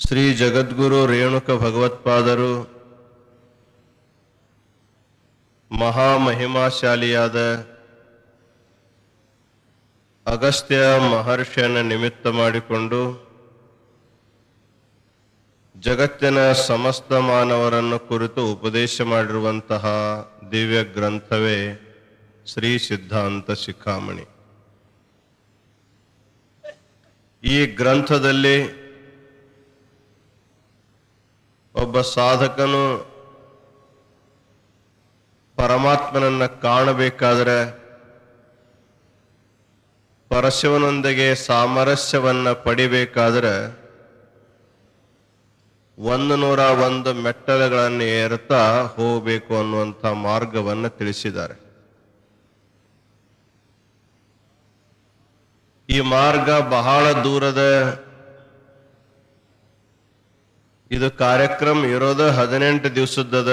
ಶ್ರೀ ಜಗದ್ಗುರು ರೇಣುಕ ಭಗವತ್ಪಾದರು ಮಹಾಮಹಿಮಾಶಾಲಿಯಾದ ಅಗಸ್ತ್ಯ ಮಹರ್ಷಿಯನ್ನು ನಿಮಿತ್ತ ಮಾಡಿಕೊಂಡು ಜಗತ್ತಿನ ಸಮಸ್ತ ಮಾನವರನ್ನು ಕುರಿತು ಉಪದೇಶ ಮಾಡಿರುವಂತಹ ದಿವ್ಯ ಗ್ರಂಥವೇ ಶ್ರೀ ಸಿದ್ಧಾಂತ ಶಿಖಾಮಣಿ ಈ ಗ್ರಂಥದಲ್ಲಿ ಒಬ್ಬ ಸಾಧಕನು ಪರಮಾತ್ಮನನ್ನ ಕಾಣಬೇಕಾದರೆ ಪರಶಿವನೊಂದಿಗೆ ಸಾಮರಸ್ಯವನ್ನ ಪಡಿಬೇಕಾದರೆ ಒಂದು ನೂರ ಒಂದು ಮೆಟ್ಟಲುಗಳನ್ನು ಏರುತ್ತಾ ಹೋಗಬೇಕು ಅನ್ನುವಂಥ ಮಾರ್ಗವನ್ನು ತಿಳಿಸಿದ್ದಾರೆ ಈ ಮಾರ್ಗ ಬಹಳ ದೂರದ ಇದು ಕಾರ್ಯಕ್ರಮ ಇರೋದು ಹದಿನೆಂಟು ದಿವಸದ್ದದ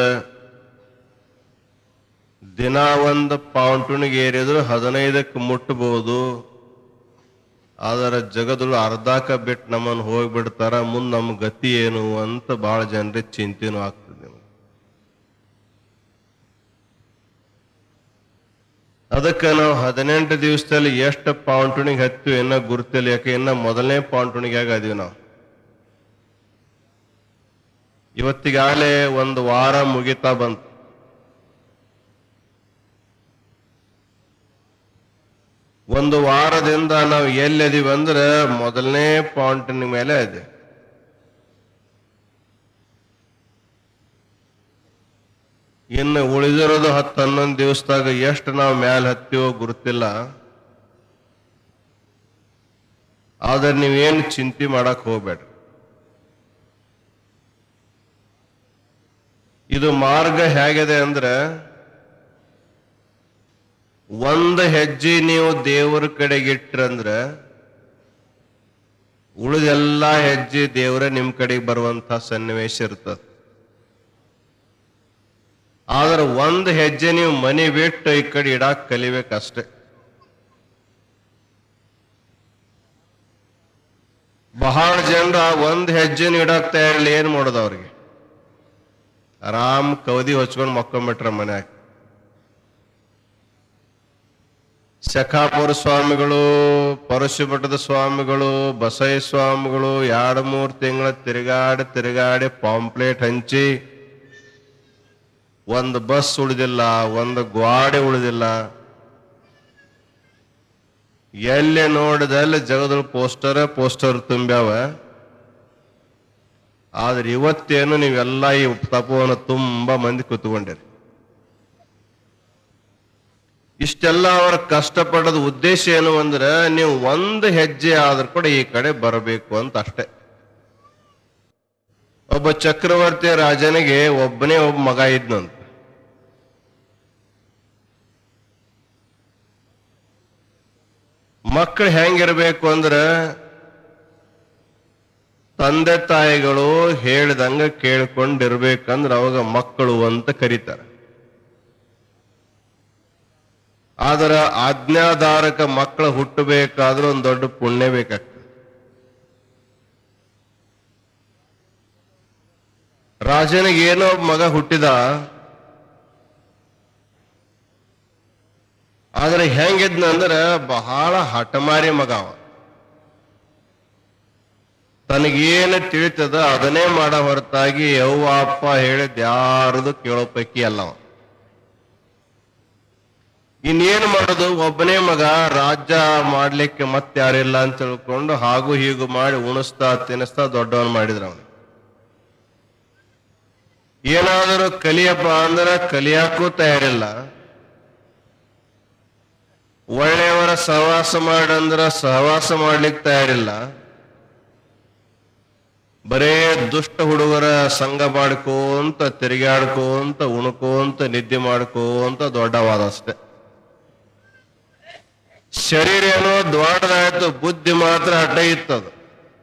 ದಿನ ಒಂದು ಪೌಂಟುಣಿಗೆ ಏರಿದ್ರು ಹದಿನೈದಕ್ಕೆ ಮುಟ್ಟಬಹುದು ಆದರೆ ಜಗದಳು ಅರ್ಧಕ್ಕೆ ಬಿಟ್ಟು ನಮ್ಮನ್ನು ಹೋಗ್ಬಿಡ್ತಾರ ಮುಂದೆ ನಮ್ಮ ಗತಿ ಏನು ಅಂತ ಬಹಳ ಜನರಿಗೆ ಚಿಂತೆನೂ ಆಗ್ತದೆ ಅದಕ್ಕೆ ನಾವು ಹದಿನೆಂಟು ದಿವಸದಲ್ಲಿ ಎಷ್ಟು ಪೌಂಟುಣಿಗೆ ಹತ್ತೀವಿ ಇನ್ನೂ ಗುರುತಿಲ್ಲ ಯಾಕೆ ಇನ್ನ ಮೊದಲನೇ ಪೌಂಟುಣಿಗೆ ಅದೀವಿ ನಾವು ಇವತ್ತಿಗಾಗಲೇ ಒಂದು ವಾರ ಮುಗಿತಾ ಬಂತು ಒಂದು ವಾರದಿಂದ ನಾವು ಎಲ್ಲಿದೀವಿ ಅಂದ್ರೆ ಮೊದಲನೇ ಪಾಯಿಂಟಿನ ಮೇಲೆ ಇದೆ ಇನ್ನು ಉಳಿದಿರೋದು ಹತ್ತು ಹನ್ನೊಂದು ದಿವಸದಾಗ ಎಷ್ಟು ನಾವು ಮ್ಯಾಲೆ ಹತ್ತೀವೋ ಗುರುತಿಲ್ಲ ಆದ್ರೆ ನೀವೇನು ಚಿಂತೆ ಮಾಡಕ್ ಹೋಗ್ಬೇಡ್ರಿ ಇದು ಮಾರ್ಗ ಹೇಗಿದೆ ಅಂದ್ರೆ ಒಂದು ಹೆಜ್ಜೆ ನೀವು ದೇವರ ಕಡೆಗೆ ಇಟ್ರಂದ್ರೆ ಉಳಿದೆಲ್ಲ ಹೆಜ್ಜೆ ದೇವರ ನಿಮ್ ಕಡೆಗೆ ಬರುವಂತ ಸನ್ನಿವೇಶ ಇರ್ತದೆ ಆದ್ರೆ ಒಂದು ಹೆಜ್ಜೆ ನೀವು ಮನೆ ಬಿಟ್ಟು ಈ ಕಡೆ ಇಡಾಕ್ ಕಲಿಬೇಕಷ್ಟೆ ಬಹಳ ಜನರು ಆ ಒಂದು ಹೆಜ್ಜೆನ ಇಡಾಕ್ ತಯಾರಿಲ್ಲ ಏನ್ ಮಾಡೋದು ಅವ್ರಿಗೆ ಆರಾಮ್ ಕವದಿ ಹೊಚ್ಕೊಂಡು ಮಕ್ಕೊಂಬಿಟ್ರ ಮನ್ಯಾಗ ಶಖಾಪುರ ಸ್ವಾಮಿಗಳು ಪರಶುಮಠದ ಸ್ವಾಮಿಗಳು ಬಸೈ ಸ್ವಾಮಿಗಳು ಎರಡು ಮೂರು ತಿಂಗಳ ತಿರುಗಾಡಿ ತಿರುಗಾಡಿ ಪಾಂಪ್ಲೇಟ್ ಹಂಚಿ ಒಂದು ಬಸ್ ಉಳಿದಿಲ್ಲ ಒಂದು ಗ್ವಾಡೆ ಉಳಿದಿಲ್ಲ ಎಲ್ಲಿ ನೋಡಿದಲ್ಲಿ ಜಗದಲ್ಲಿ ಪೋಸ್ಟರ್ ಪೋಸ್ಟರ್ ತುಂಬ್ಯಾವ ಆದ್ರೆ ಇವತ್ತೇನು ನೀವೆಲ್ಲ ಈ ತಪವನ್ನು ತುಂಬಾ ಮಂದಿ ಕೂತ್ಕೊಂಡಿರಿ ಇಷ್ಟೆಲ್ಲ ಅವರ ಕಷ್ಟಪಡೋದ ಉದ್ದೇಶ ಏನು ಅಂದ್ರೆ ನೀವು ಒಂದು ಹೆಜ್ಜೆ ಆದ್ರೂ ಕೂಡ ಈ ಕಡೆ ಬರಬೇಕು ಅಂತ ಅಷ್ಟೇ ಒಬ್ಬ ಚಕ್ರವರ್ತಿ ರಾಜನಿಗೆ ಒಬ್ಬನೇ ಒಬ್ಬ ಮಗ ಇದ್ನಂತ ಮಕ್ಕಳು ಹೆಂಗಿರ್ಬೇಕು ಅಂದ್ರೆ ತಂದೆ ತಾಯಿಗಳು ಹೇಳಿದಂಗ ಕೇಳ್ಕೊಂಡಿರ್ಬೇಕಂದ್ರೆ ಅವಾಗ ಮಕ್ಕಳು ಅಂತ ಕರೀತಾರೆ ಆದ್ರ ಆಜ್ಞಾಧಾರಕ ಮಕ್ಕಳು ಹುಟ್ಟಬೇಕಾದ್ರೆ ಒಂದು ದೊಡ್ಡ ಪುಣ್ಯ ಬೇಕಾಗ್ತದೆ ರಾಜನಿಗೆ ಏನೋ ಒಬ್ಬ ಮಗ ಹುಟ್ಟಿದ ಆದ್ರೆ ಹೆಂಗಿದ್ನ ಅಂದ್ರೆ ಬಹಳ ಹಠಮಾರಿ ಮಗ ಅವ ತನಗೇನು ತಿಳಿತದ ಅದನ್ನೇ ಮಾಡ ಹೊರತಾಗಿ ಯವ್ವ ಅಪ್ಪ ಹೇಳಿದ್ ಯಾರದು ಕೇಳೋ ಪೈಕಿ ಅಲ್ಲವ ಇನ್ನೇನು ಮಾಡೋದು ಒಬ್ಬನೇ ಮಗ ರಾಜ್ಯ ಮಾಡ್ಲಿಕ್ಕೆ ಮತ್ತೆ ಯಾರಿಲ್ಲ ಅಂತ ತಿಳ್ಕೊಂಡು ಹಾಗೂ ಹೀಗೂ ಮಾಡಿ ಉಣಿಸ್ತಾ ತಿನ್ನಿಸ್ತಾ ದೊಡ್ಡವನ್ ಮಾಡಿದ್ರ ಅವನು ಏನಾದರೂ ಕಲಿಯಪ್ಪ ಅಂದ್ರೆ ಕಲಿಯಾಕೂ ತಯಾರಿಲ್ಲ ಒಳ್ಳೆಯವರ ಸಹವಾಸ ಮಾಡಂದ್ರ ಸಹವಾಸ ಮಾಡ್ಲಿಕ್ಕೆ ತಯಾರಿಲ್ಲ ಬರೇ ದುಷ್ಟ ಹುಡುಗರ ಸಂಘ ಮಾಡ್ಕೋಂತ ತಿರುಗಾಡ್ಕೋಂತ ಉಣ್ಕೋಂತ ನಿದ್ದೆ ಮಾಡ್ಕೋಂತ ದೊಡ್ಡವಾದ ಅಷ್ಟೆ ಶರೀರ ಏನೋ ದೊಡ್ಡದಾಯ್ತು ಬುದ್ಧಿ ಮಾತ್ರ ಅಡ್ಡ ಇತ್ತದು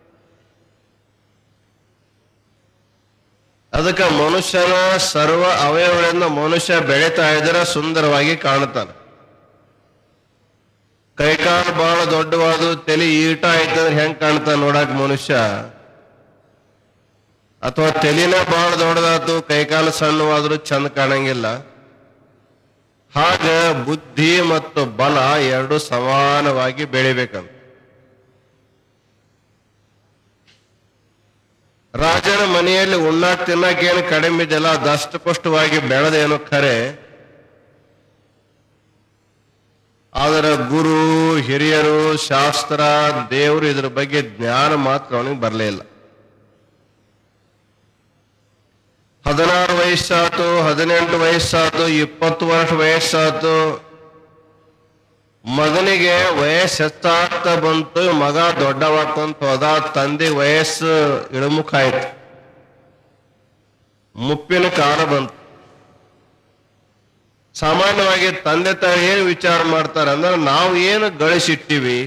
ಅದಕ್ಕೆ ಮನುಷ್ಯನ ಸರ್ವ ಅವಯವಗಳಿಂದ ಮನುಷ್ಯ ಬೆಳೀತಾ ಇದ್ರೆ ಸುಂದರವಾಗಿ ಕಾಣುತ್ತಾನೆ ಕೈಕಾಲು ಬಹಳ ದೊಡ್ಡವಾದು ತಲೆ ಈಟ ಆಯ್ತಂದ್ರೆ ಹೆಂಗ್ ಕಾಣ್ತಾನೆ ನೋಡಕ್ ಮನುಷ್ಯ ಅಥವಾ ತಲೆನ ಬಹಳ ದೊಡ್ಡದಾತು ಕೈಕಾಲು ಸಣ್ಣವಾದ್ರೂ ಚಂದ ಕಾಣಂಗಿಲ್ಲ ಹಾಗ ಬುದ್ಧಿ ಮತ್ತು ಬಲ ಎರಡು ಸಮಾನವಾಗಿ ಬೆಳಿಬೇಕಂತ ರಾಜನ ಮನೆಯಲ್ಲಿ ಉಣ್ಣಾಕ್ ತಿನ್ನಕ್ ಏನು ಕಡಿಮೆ ಇದೆಯಲ್ಲ ದಷ್ಟಪುಷ್ಟವಾಗಿ ಬೆಳೆದೇನು ಖರೆ ಆದರೆ ಗುರು ಹಿರಿಯರು ಶಾಸ್ತ್ರ ದೇವರು ಇದ್ರ ಬಗ್ಗೆ ಜ್ಞಾನ ಮಾತ್ರ ಅವನಿಗೆ ಬರಲೇ ಇಲ್ಲ ಹದಿನಾರು ವಯಸ್ಸಾತು ಹದಿನೆಂಟು ವಯಸ್ಸಾತು ಇಪ್ಪತ್ತು ವರ್ಷ ವಯಸ್ಸಾತು ಮಗನಿಗೆ ವಯಸ್ಸು ಹೆಚ್ಚಾಗ್ತಾ ಬಂತು ಮಗ ದೊಡ್ಡವಾಗ್ತಂತ ಹೋದ ತಂದೆ ವಯಸ್ಸು ಇಳಿಮುಖ ಆಯ್ತು ಮುಪ್ಪಿನ ಕಾಲ ಬಂತು ಸಾಮಾನ್ಯವಾಗಿ ತಂದೆ ತಾಯಿ ಏನು ವಿಚಾರ ಮಾಡ್ತಾರೆ ಅಂದ್ರೆ ನಾವು ಏನು ಗಳಿಸಿಟ್ಟಿವಿ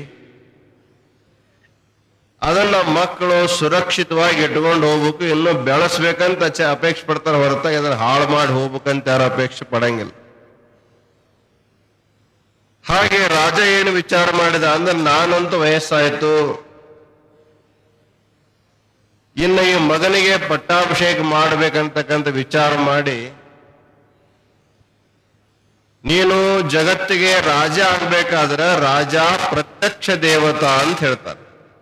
ಅದನ್ನ ಮಕ್ಕಳು ಸುರಕ್ಷಿತವಾಗಿ ಇಟ್ಕೊಂಡು ಹೋಗ್ಬೇಕು ಇನ್ನು ಬೆಳೆಸ್ಬೇಕಂತ ಚ ಅಪೇಕ್ಷೆ ಪಡ್ತಾರೆ ಹೊರತಾಗಿ ಅದನ್ನ ಹಾಳು ಮಾಡಿ ಹೋಗ್ಬೇಕಂತ ಯಾರು ಅಪೇಕ್ಷೆ ಪಡಂಗಿಲ್ಲ ಹಾಗೆ ರಾಜ ಏನು ವಿಚಾರ ಮಾಡಿದ ಅಂದ್ರೆ ನಾನಂತೂ ವಯಸ್ಸಾಯ್ತು ಇನ್ನು ಈ ಮಗನಿಗೆ ಪಟ್ಟಾಭಿಷೇಕ ಮಾಡ್ಬೇಕಂತಕ್ಕಂಥ ವಿಚಾರ ಮಾಡಿ ನೀನು ಜಗತ್ತಿಗೆ ರಾಜ ಆಗ್ಬೇಕಾದ್ರೆ ರಾಜ ಪ್ರತ್ಯಕ್ಷ ದೇವತಾ ಅಂತ ಹೇಳ್ತಾರೆ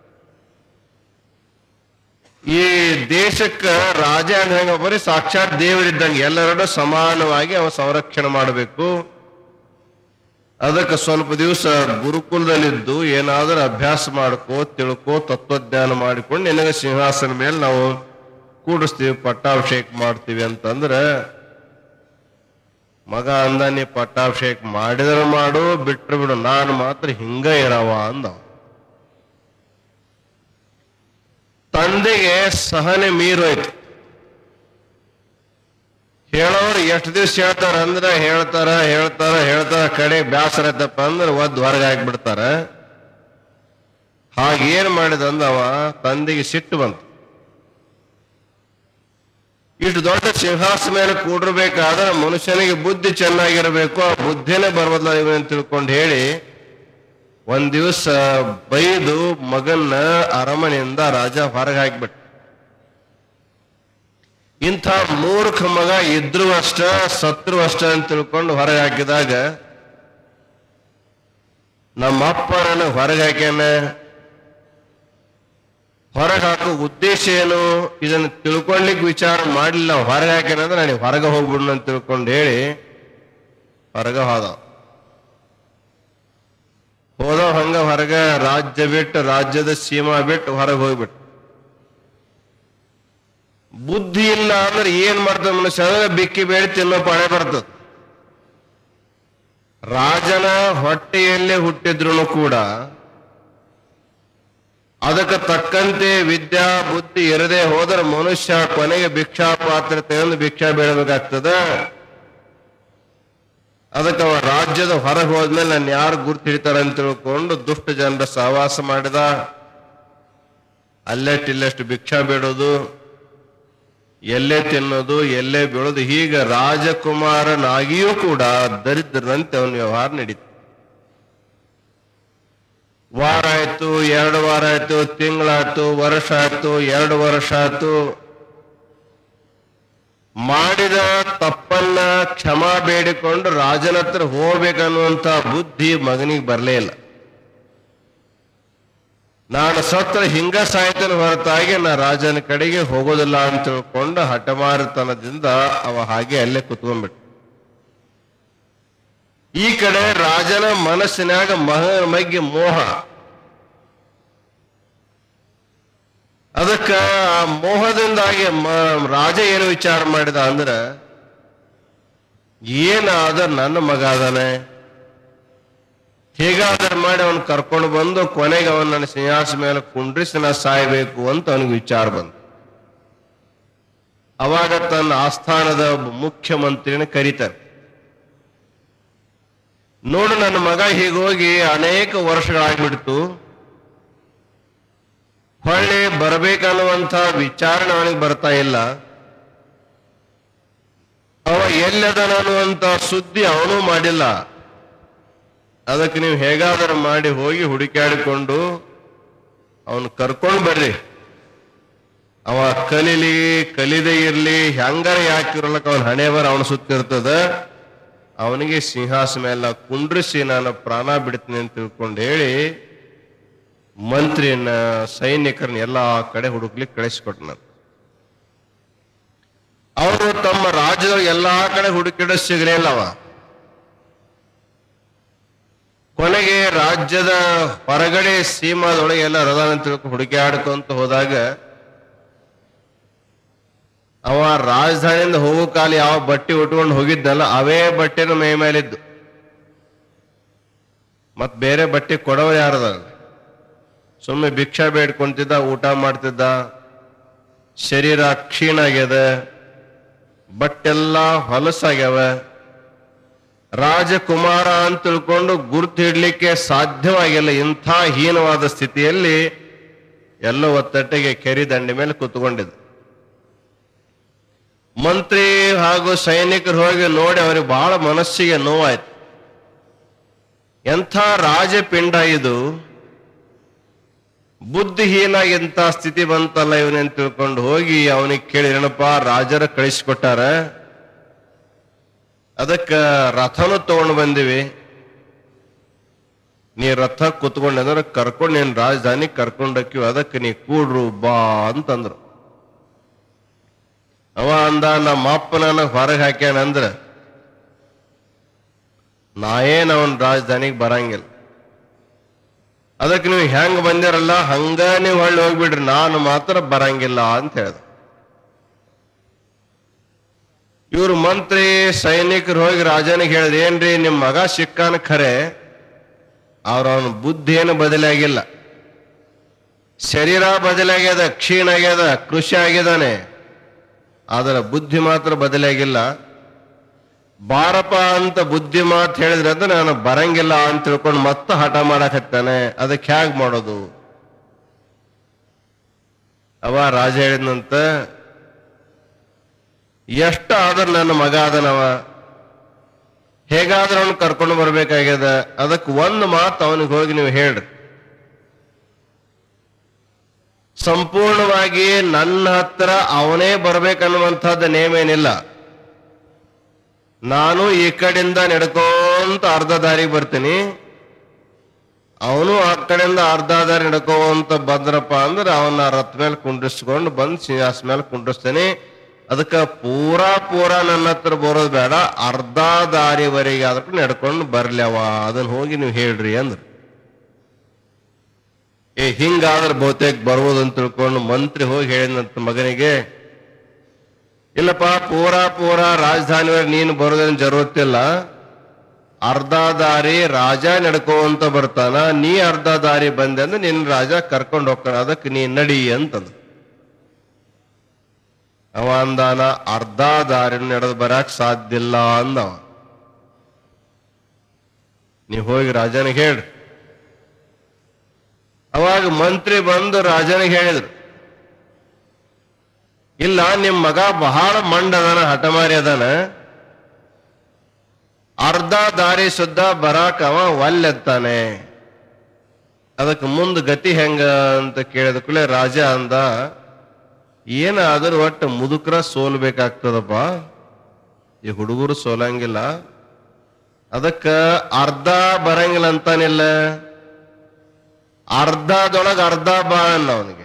ಈ ದೇಶಕ್ಕ ರಾಜ ಹೆಂಗ ಬರೀ ಸಾಕ್ಷಾತ್ ದೇವರಿದ್ದಂಗೆ ಎಲ್ಲರನ್ನೂ ಸಮಾನವಾಗಿ ಅವ ಸಂರಕ್ಷಣೆ ಮಾಡಬೇಕು ಅದಕ್ಕೆ ಸ್ವಲ್ಪ ದಿವಸ ಗುರುಕುಲದಲ್ಲಿದ್ದು ಏನಾದರೂ ಅಭ್ಯಾಸ ಮಾಡ್ಕೋ ತಿಳ್ಕೋ ತತ್ವಜ್ಞಾನ ಮಾಡಿಕೊಂಡು ನಿನಗೆ ಸಿಂಹಾಸನ ಮೇಲೆ ನಾವು ಕೂಡಿಸ್ತೀವಿ ಪಟ್ಟಾಭಿಷೇಕ ಮಾಡ್ತೀವಿ ಅಂತಂದ್ರೆ ಮಗ ಅಂದ ನೀ ಪಟ್ಟಾಭಿಷೇಕ ಮಾಡಿದ್ರೆ ಮಾಡು ಬಿಟ್ರು ಬಿಡು ನಾನು ಮಾತ್ರ ಹಿಂಗ ಇರವ ಅಂದ ತಂದೆಗೆ ಸಹನೆ ಮೀರೋಯ್ತು ಹೇಳೋರು ಎಷ್ಟು ದಿವ್ಸ ಹೇಳ್ತಾರ ಅಂದ್ರೆ ಹೇಳ್ತಾರ ಹೇಳ್ತಾರ ಹೇಳ್ತಾರ ಕಡೆ ಬ್ಯಾಸರ ಐತಪ್ಪ ಅಂದ್ರೆ ಒದ್ ಹೊರಗೆ ಹಾಕ್ಬಿಡ್ತಾರ ಹಾಗೇನ್ ಮಾಡಿದ ಅಂದವ ತಂದೆಗೆ ಸಿಟ್ಟು ಬಂತು ಇಷ್ಟು ದೊಡ್ಡ ಸಿಂಹಾಸನ ಮೇಲೆ ಕೂಡಿರ್ಬೇಕಾದ್ರೆ ಮನುಷ್ಯನಿಗೆ ಬುದ್ಧಿ ಚೆನ್ನಾಗಿರಬೇಕು ಆ ಬುದ್ಧಿನೇ ಬರೋದಿಲ್ಲ ಇವ ಅಂತ ತಿಳ್ಕೊಂಡು ಹೇಳಿ ಒಂದ್ ದಿವಸ ಬೈದು ಮಗನ್ನ ಅರಮನೆಯಿಂದ ರಾಜ ಹೊರಗೆ ಹಾಕಿಬಿಟ್ಟ ಇಂಥ ಮೂರ್ಖ ಮಗ ಇದ್ರು ಅಷ್ಟ ಸತ್ರು ಅಷ್ಟ ಅಂತ ತಿಳ್ಕೊಂಡು ಹೊರಗೆ ಹಾಕಿದಾಗ ನಮ್ಮ ಅಪ್ಪ ನನ್ನ ಹೊರಗೆ ಹಾಕ್ಯಾನ ಹೊರಗೆ ಹಾಕೋ ಉದ್ದೇಶ ಏನು ಇದನ್ನು ತಿಳ್ಕೊಳ್ಲಿಕ್ಕೆ ವಿಚಾರ ಮಾಡಲಿಲ್ಲ ಹೊರಗೆ ಹಾಕ್ಯಾನಂದ್ರೆ ನನಗೆ ಹೊರಗೆ ಹೋಗ್ಬಿಡ್ನು ಅಂತ ತಿಳ್ಕೊಂಡು ಹೇಳಿ ಹೊರಗೆ ಹೋದ ಹೋದ ಹಂಗ ಹೊರಗ ರಾಜ್ಯ ಬಿಟ್ಟು ರಾಜ್ಯದ ಸೀಮಾ ಬಿಟ್ಟು ಹೊರಗೆ ಹೋಗ್ಬಿಟ್ಟು ಬುದ್ಧಿ ಇಲ್ಲ ಅಂದ್ರೆ ಏನ್ ಮಾಡ್ತದ ಮನುಷ್ಯ ಅಂದ್ರೆ ಬಿಕ್ಕಿ ಬೇಡಿ ತಿನ್ನೋ ಪಡೆ ಬರ್ತದ ರಾಜನ ಹೊಟ್ಟೆಯಲ್ಲೇ ಹುಟ್ಟಿದ್ರು ಕೂಡ ಅದಕ್ಕೆ ತಕ್ಕಂತೆ ವಿದ್ಯಾ ಬುದ್ಧಿ ಇರದೆ ಹೋದ್ರೆ ಮನುಷ್ಯ ಕೊನೆಗೆ ಭಿಕ್ಷಾ ಪಾತ್ರೆ ತೆಗೆದು ಭಿಕ್ಷಾ ಬೇಡಬೇಕಾಗ್ತದ ಅದಕ್ಕೆ ಅವ ರಾಜ್ಯದ ಹೊರಗೆ ಹೋದ್ಮೇಲೆ ನಾನು ಯಾರು ಗುರ್ತು ಹಿಡಿತಾರೆ ಅಂತ ತಿಳ್ಕೊಂಡು ದುಷ್ಟ ಜನರ ಸಹವಾಸ ಮಾಡಿದ ಅಲ್ಲೆಷ್ಟು ಇಲ್ಲೆಷ್ಟು ಭಿಕ್ಷಾ ಬೇಡೋದು ಎಲ್ಲೇ ತಿನ್ನೋದು ಎಲ್ಲೇ ಬೀಳೋದು ಹೀಗೆ ರಾಜಕುಮಾರನಾಗಿಯೂ ಕೂಡ ದರಿದ್ರನಂತೆ ಅವನ ವ್ಯವಹಾರ ನಡೀತು ವಾರ ಆಯ್ತು ಎರಡು ವಾರ ಆಯ್ತು ತಿಂಗಳಾಯ್ತು ವರ್ಷ ಆಯ್ತು ಎರಡು ವರ್ಷ ಆಯ್ತು ಮಾಡಿದ ತಪ್ಪನ್ನ ಕ್ಷಮಾ ಬೇಡಿಕೊಂಡು ರಾಜನ ಹತ್ರ ಹೋಗ್ಬೇಕನ್ನುವಂತ ಬುದ್ಧಿ ಮಗನಿಗೆ ಬರಲೇ ಇಲ್ಲ ನಾನು ಸತ್ರ ಹಿಂಗ ಸಾಯ್ತೇನೆ ಹೊರತಾಗಿ ನಾ ರಾಜನ ಕಡೆಗೆ ಹೋಗೋದಿಲ್ಲ ಅಂತ ತಿಳ್ಕೊಂಡು ಹಠಮಾರಿತನದಿಂದ ಅವ ಹಾಗೆ ಅಲ್ಲೇ ಕುತ್ಕೊಂಡ್ಬಿಟ್ಟ ಈ ಕಡೆ ರಾಜನ ಮನಸ್ಸಿನಾಗ ಮಹ ಮಗ್ಗೆ ಮೋಹ ಅದಕ್ಕ ಆ ಮೋಹದಿಂದಾಗಿ ಮ- ರಾಜ ಏನು ವಿಚಾರ ಮಾಡಿದ ಅಂದ್ರ ಏನಾದ ನನ್ನ ಮಗ ಅದಾನೆ ಹೇಗಾದ್ರೆ ಮಾಡಿ ಅವನ್ ಕರ್ಕೊಂಡು ಬಂದು ಕೊನೆಗೆ ಅವನ್ ನನ್ನ ಸಿಂಹಾಸ ಮೇಲೆ ಕುಂಡ್ರಿಸಿ ನಾ ಸಾಯ್ಬೇಕು ಅಂತ ಅವನಿಗೆ ವಿಚಾರ ಬಂತು ಅವಾಗ ತನ್ನ ಆಸ್ಥಾನದ ಒಬ್ಬ ಮುಖ್ಯಮಂತ್ರಿನ ಕರೀತಾರೆ ನೋಡು ನನ್ನ ಮಗ ಹೀಗೋಗಿ ಅನೇಕ ವರ್ಷಗಳಾಗ್ಬಿಡ್ತು ಹೊಳ್ಳಿ ಬರಬೇಕನ್ನುವಂತ ವಿಚಾರಣೆ ಅವನಿಗೆ ಬರ್ತಾ ಇಲ್ಲ ಅವ ಎಲ್ಲದನ ಅನ್ನುವಂತ ಸುದ್ದಿ ಅವನು ಮಾಡಿಲ್ಲ ಅದಕ್ಕೆ ನೀವು ಹೇಗಾದರೂ ಮಾಡಿ ಹೋಗಿ ಹುಡುಕಾಡಿಕೊಂಡು ಅವನು ಕರ್ಕೊಂಡು ಬರ್ರಿ ಅವ ಕಲೀಲಿ ಕಲಿದೇ ಇರ್ಲಿ ಹೆಂಗಾರ ಯಾಕಿರಲಕ್ಕ ಅವನ ಹಣೆ ಬರ ಅವನ ಸುತ್ತಿರ್ತದ ಅವನಿಗೆ ಸಿಂಹಾಸನ ಮೇಲೆ ಕುಂಡ್ರಿಸಿ ನಾನು ಪ್ರಾಣ ಬಿಡ್ತೀನಿ ಅಂತ ತಿಳ್ಕೊಂಡು ಹೇಳಿ ಮಂತ್ರಿಯನ್ನ ಸೈನಿಕರನ್ನ ಎಲ್ಲಾ ಕಡೆ ಹುಡುಕ್ಲಿಕ್ಕೆ ಕಳಿಸ್ಕೊಟ್ನ ಅವರು ತಮ್ಮ ರಾಜ್ಯದೊಳಗೆ ಎಲ್ಲಾ ಕಡೆ ಹುಡುಕಿಡ ಸಿಗಲಿಲ್ಲವ ಕೊನೆಗೆ ರಾಜ್ಯದ ಹೊರಗಡೆ ಸೀಮಾದೊಳಗೆ ಎಲ್ಲ ರದಾನ ತಿಳ್ಕೊಂಡು ಹುಡುಕಾಡ್ಕೊಂತ ಹೋದಾಗ ಅವ ರಾಜಧಾನಿಯಿಂದ ಹೋಗೋ ಕಾಲ ಯಾವ ಬಟ್ಟೆ ಉಟ್ಕೊಂಡು ಹೋಗಿದ್ದಲ್ಲ ಅವೇ ಬಟ್ಟೆನ ಮೈ ಮೇಲಿದ್ದು ಮತ್ ಬೇರೆ ಬಟ್ಟೆ ಕೊಡೋರು ಯಾರದ ಸುಮ್ಮನೆ ಭಿಕ್ಷಾ ಬೇಡ್ಕೊಂತಿದ್ದ ಊಟ ಮಾಡ್ತಿದ್ದ ಶರೀರ ಕ್ಷೀಣ ಆಗ್ಯದ ಬಟ್ಟೆಲ್ಲ ಹೊಲಸಾಗ್ಯಾವ ರಾಜಕುಮಾರ ಅಂತ ತಿಳ್ಕೊಂಡು ಗುರುತು ಹಿಡ್ಲಿಕ್ಕೆ ಸಾಧ್ಯವಾಗಿಲ್ಲ ಇಂಥ ಹೀನವಾದ ಸ್ಥಿತಿಯಲ್ಲಿ ಎಲ್ಲ ಒತ್ತಟ್ಟಿಗೆ ಕೆರಿ ದಂಡೆ ಮೇಲೆ ಕೂತ್ಕೊಂಡಿದ್ದ ಮಂತ್ರಿ ಹಾಗೂ ಸೈನಿಕರು ಹೋಗಿ ನೋಡಿ ಅವರಿಗೆ ಬಹಳ ಮನಸ್ಸಿಗೆ ನೋವಾಯ್ತು ಎಂಥ ರಾಜಪಿಂಡ ಇದು ಬುದ್ಧಿಹೀನ ಎಂಥ ಸ್ಥಿತಿ ಬಂತಲ್ಲ ಇವನಂತ ತಿಳ್ಕೊಂಡು ಹೋಗಿ ಅವನಿಗೆ ಕೇಳಿ ಏನಪ್ಪ ರಾಜರ ಕಳಿಸ್ಕೊಟ್ಟಾರ ಅದಕ್ಕ ರಥನು ತಗೊಂಡು ಬಂದಿವಿ ನೀ ರಥ ಕುತ್ಕೊಂಡೆ ಅಂದ್ರೆ ಕರ್ಕೊಂಡು ನೀನ್ ರಾಜಧಾನಿ ಕರ್ಕೊಂಡಕ್ಕಿವಿ ಅದಕ್ಕೆ ನೀ ಕೂಡ್ರು ಬಾ ಅಂತಂದ್ರು ಅವ ಅಂದ ನಮ್ಮ ಅಪ್ಪ ನನಗ್ ಹೊರಗೆ ಹಾಕ್ಯಾನಂದ್ರ ನಾ ಏನ್ ಅವನ್ ರಾಜಧಾನಿಗೆ ಬರಂಗಿಲ್ಲ ಅದಕ್ಕೆ ನೀವು ಹೆಂಗ್ ಬಂದಿರಲ್ಲ ಹಂಗ ನೀವು ಹೊಳ್ಳಿ ಹೋಗ್ಬಿಡ್ರಿ ನಾನು ಮಾತ್ರ ಬರಂಗಿಲ್ಲ ಅಂತ ಹೇಳ್ದ ಇವ್ರು ಮಂತ್ರಿ ಸೈನಿಕರು ಹೋಗಿ ರಾಜನಿಗೆ ಹೇಳಿದ್ರು ಏನ್ರಿ ನಿಮ್ ಮಗ ಸಿಕ್ಕಾನ ಖರೆ ಅವ್ರ ಅವನ ಬುದ್ಧಿ ಏನು ಬದಲಾಗಿಲ್ಲ ಶರೀರ ಬದಲಾಗ್ಯದ ಕ್ಷೀಣ ಆಗ್ಯದ ಕೃಷಿ ಆಗಿದಾನೆ ಆದ್ರೆ ಬುದ್ಧಿ ಮಾತ್ರ ಬದಲಾಗಿಲ್ಲ ಬಾರಪ್ಪ ಅಂತ ಬುದ್ಧಿ ಮಾತು ಹೇಳಿದ್ರೆ ಅದು ನಾನು ಬರಂಗಿಲ್ಲ ಅಂತ ತಿಳ್ಕೊಂಡು ಮತ್ತೆ ಹಠ ಮಾಡಕತ್ತಾನೆ ಅದಕ್ಕೆ ಹ್ಯಾಗ್ ಮಾಡೋದು ಅವ ರಾಜ ಹೇಳಿದಂತ ಎಷ್ಟ ಆದ್ರೆ ನನ್ನ ಮಗ ಅದನವ ಹೇಗಾದ್ರೂ ಅವನು ಕರ್ಕೊಂಡು ಬರ್ಬೇಕಾಗ್ಯದ ಅದಕ್ಕೆ ಒಂದು ಮಾತು ಅವನಿಗೆ ಹೋಗಿ ನೀವು ಹೇಳ್ರಿ ಸಂಪೂರ್ಣವಾಗಿ ನನ್ನ ಹತ್ರ ಅವನೇ ಬರ್ಬೇಕನ್ನುವಂಥದ್ದು ನೇಮೇನಿಲ್ಲ ನಾನು ಈ ಕಡೆಯಿಂದ ನಡ್ಕೊಂತ ಅರ್ಧ ದಾರಿಗೆ ಬರ್ತೀನಿ ಅವನು ಆ ಕಡೆಯಿಂದ ಅರ್ಧ ದಾರಿ ನಡ್ಕೋಂತ ಬಂದ್ರಪ್ಪ ಅಂದ್ರೆ ಅವನ ರಥ ಮೇಲೆ ಕುಂಡ್ರಿಸ್ಕೊಂಡು ಬಂದು ಸಿಂಹಾಸ ಮೇಲೆ ಕುಂಡ್ರಿಸ್ತೇನೆ ಅದಕ್ಕೆ ಪೂರಾ ಪೂರಾ ನನ್ನ ಹತ್ರ ಬರೋದು ಬೇಡ ಅರ್ಧ ದಾರಿವರೆಗೆ ಆದ್ರೂ ನಡ್ಕೊಂಡು ಬರ್ಲ್ಯವ ಅದನ್ನ ಹೋಗಿ ನೀವು ಹೇಳ್ರಿ ಅಂದ್ರು ಏ ಹಿಂಗಾದ್ರೆ ಬಹುತೇಕ ಬರ್ಬೋದು ಅಂತ ತಿಳ್ಕೊಂಡು ಮಂತ್ರಿ ಹೋಗಿ ಹೇಳಿದಂತ ಮಗನಿಗೆ ಇಲ್ಲಪ್ಪ ಪೂರಾ ಪೂರಾ ರಾಜಧಾನಿ ನೀನು ಬರೋದೇನು ಜರುತ್ತಿಲ್ಲ ಅರ್ಧ ದಾರಿ ರಾಜ ನಡ್ಕೋಂತ ಬರ್ತಾನ ನೀ ಅರ್ಧ ದಾರಿ ಬಂದೆ ಅಂದ್ರೆ ನಿನ್ನ ರಾಜ ಕರ್ಕೊಂಡು ಹೋಗ್ತಾನ ಅದಕ್ಕೆ ನೀ ನಡಿ ಅಂತಂದ ಅವ ಅಂದಾನ ಅರ್ಧ ದಾರಿ ನಡೆದು ಬರಕ್ ಸಾಧ್ಯ ಇಲ್ಲ ಅಂದವ ನೀವು ಹೋಗಿ ರಾಜನಿಗೆ ಹೇಳ್ರಿ ಅವಾಗ ಮಂತ್ರಿ ಬಂದು ರಾಜನಿಗೆ ಹೇಳಿದ್ರು ಇಲ್ಲ ನಿಮ್ ಮಗ ಬಹಳ ಮಂಡ ಅದಾನ ಹಠಮಾರಿ ಅದಾನ ಅರ್ಧ ದಾರಿ ಸುದ್ದ ಬರಾಕ್ ಅವ ಒಲ್ಲೆತ್ತಾನೆ ಅದಕ್ಕೆ ಮುಂದ್ ಗತಿ ಹೆಂಗ ಅಂತ ಕೇಳಿದ ಕೂಡಲೇ ರಾಜ ಅಂದ ಏನಾದ್ರೂ ಒಟ್ಟು ಮುದುಕ್ರ ಸೋಲ್ಬೇಕಾಗ್ತದಪ್ಪ ಈ ಹುಡುಗರು ಸೋಲಂಗಿಲ್ಲ ಅದಕ್ಕ ಅರ್ಧ ಬರಂಗಿಲ್ಲ ಅಂತಾನಿಲ್ಲ ಅರ್ಧದೊಳಗ ಅರ್ಧ ಬಾ ಅನ್ನ ಅವನಿಗೆ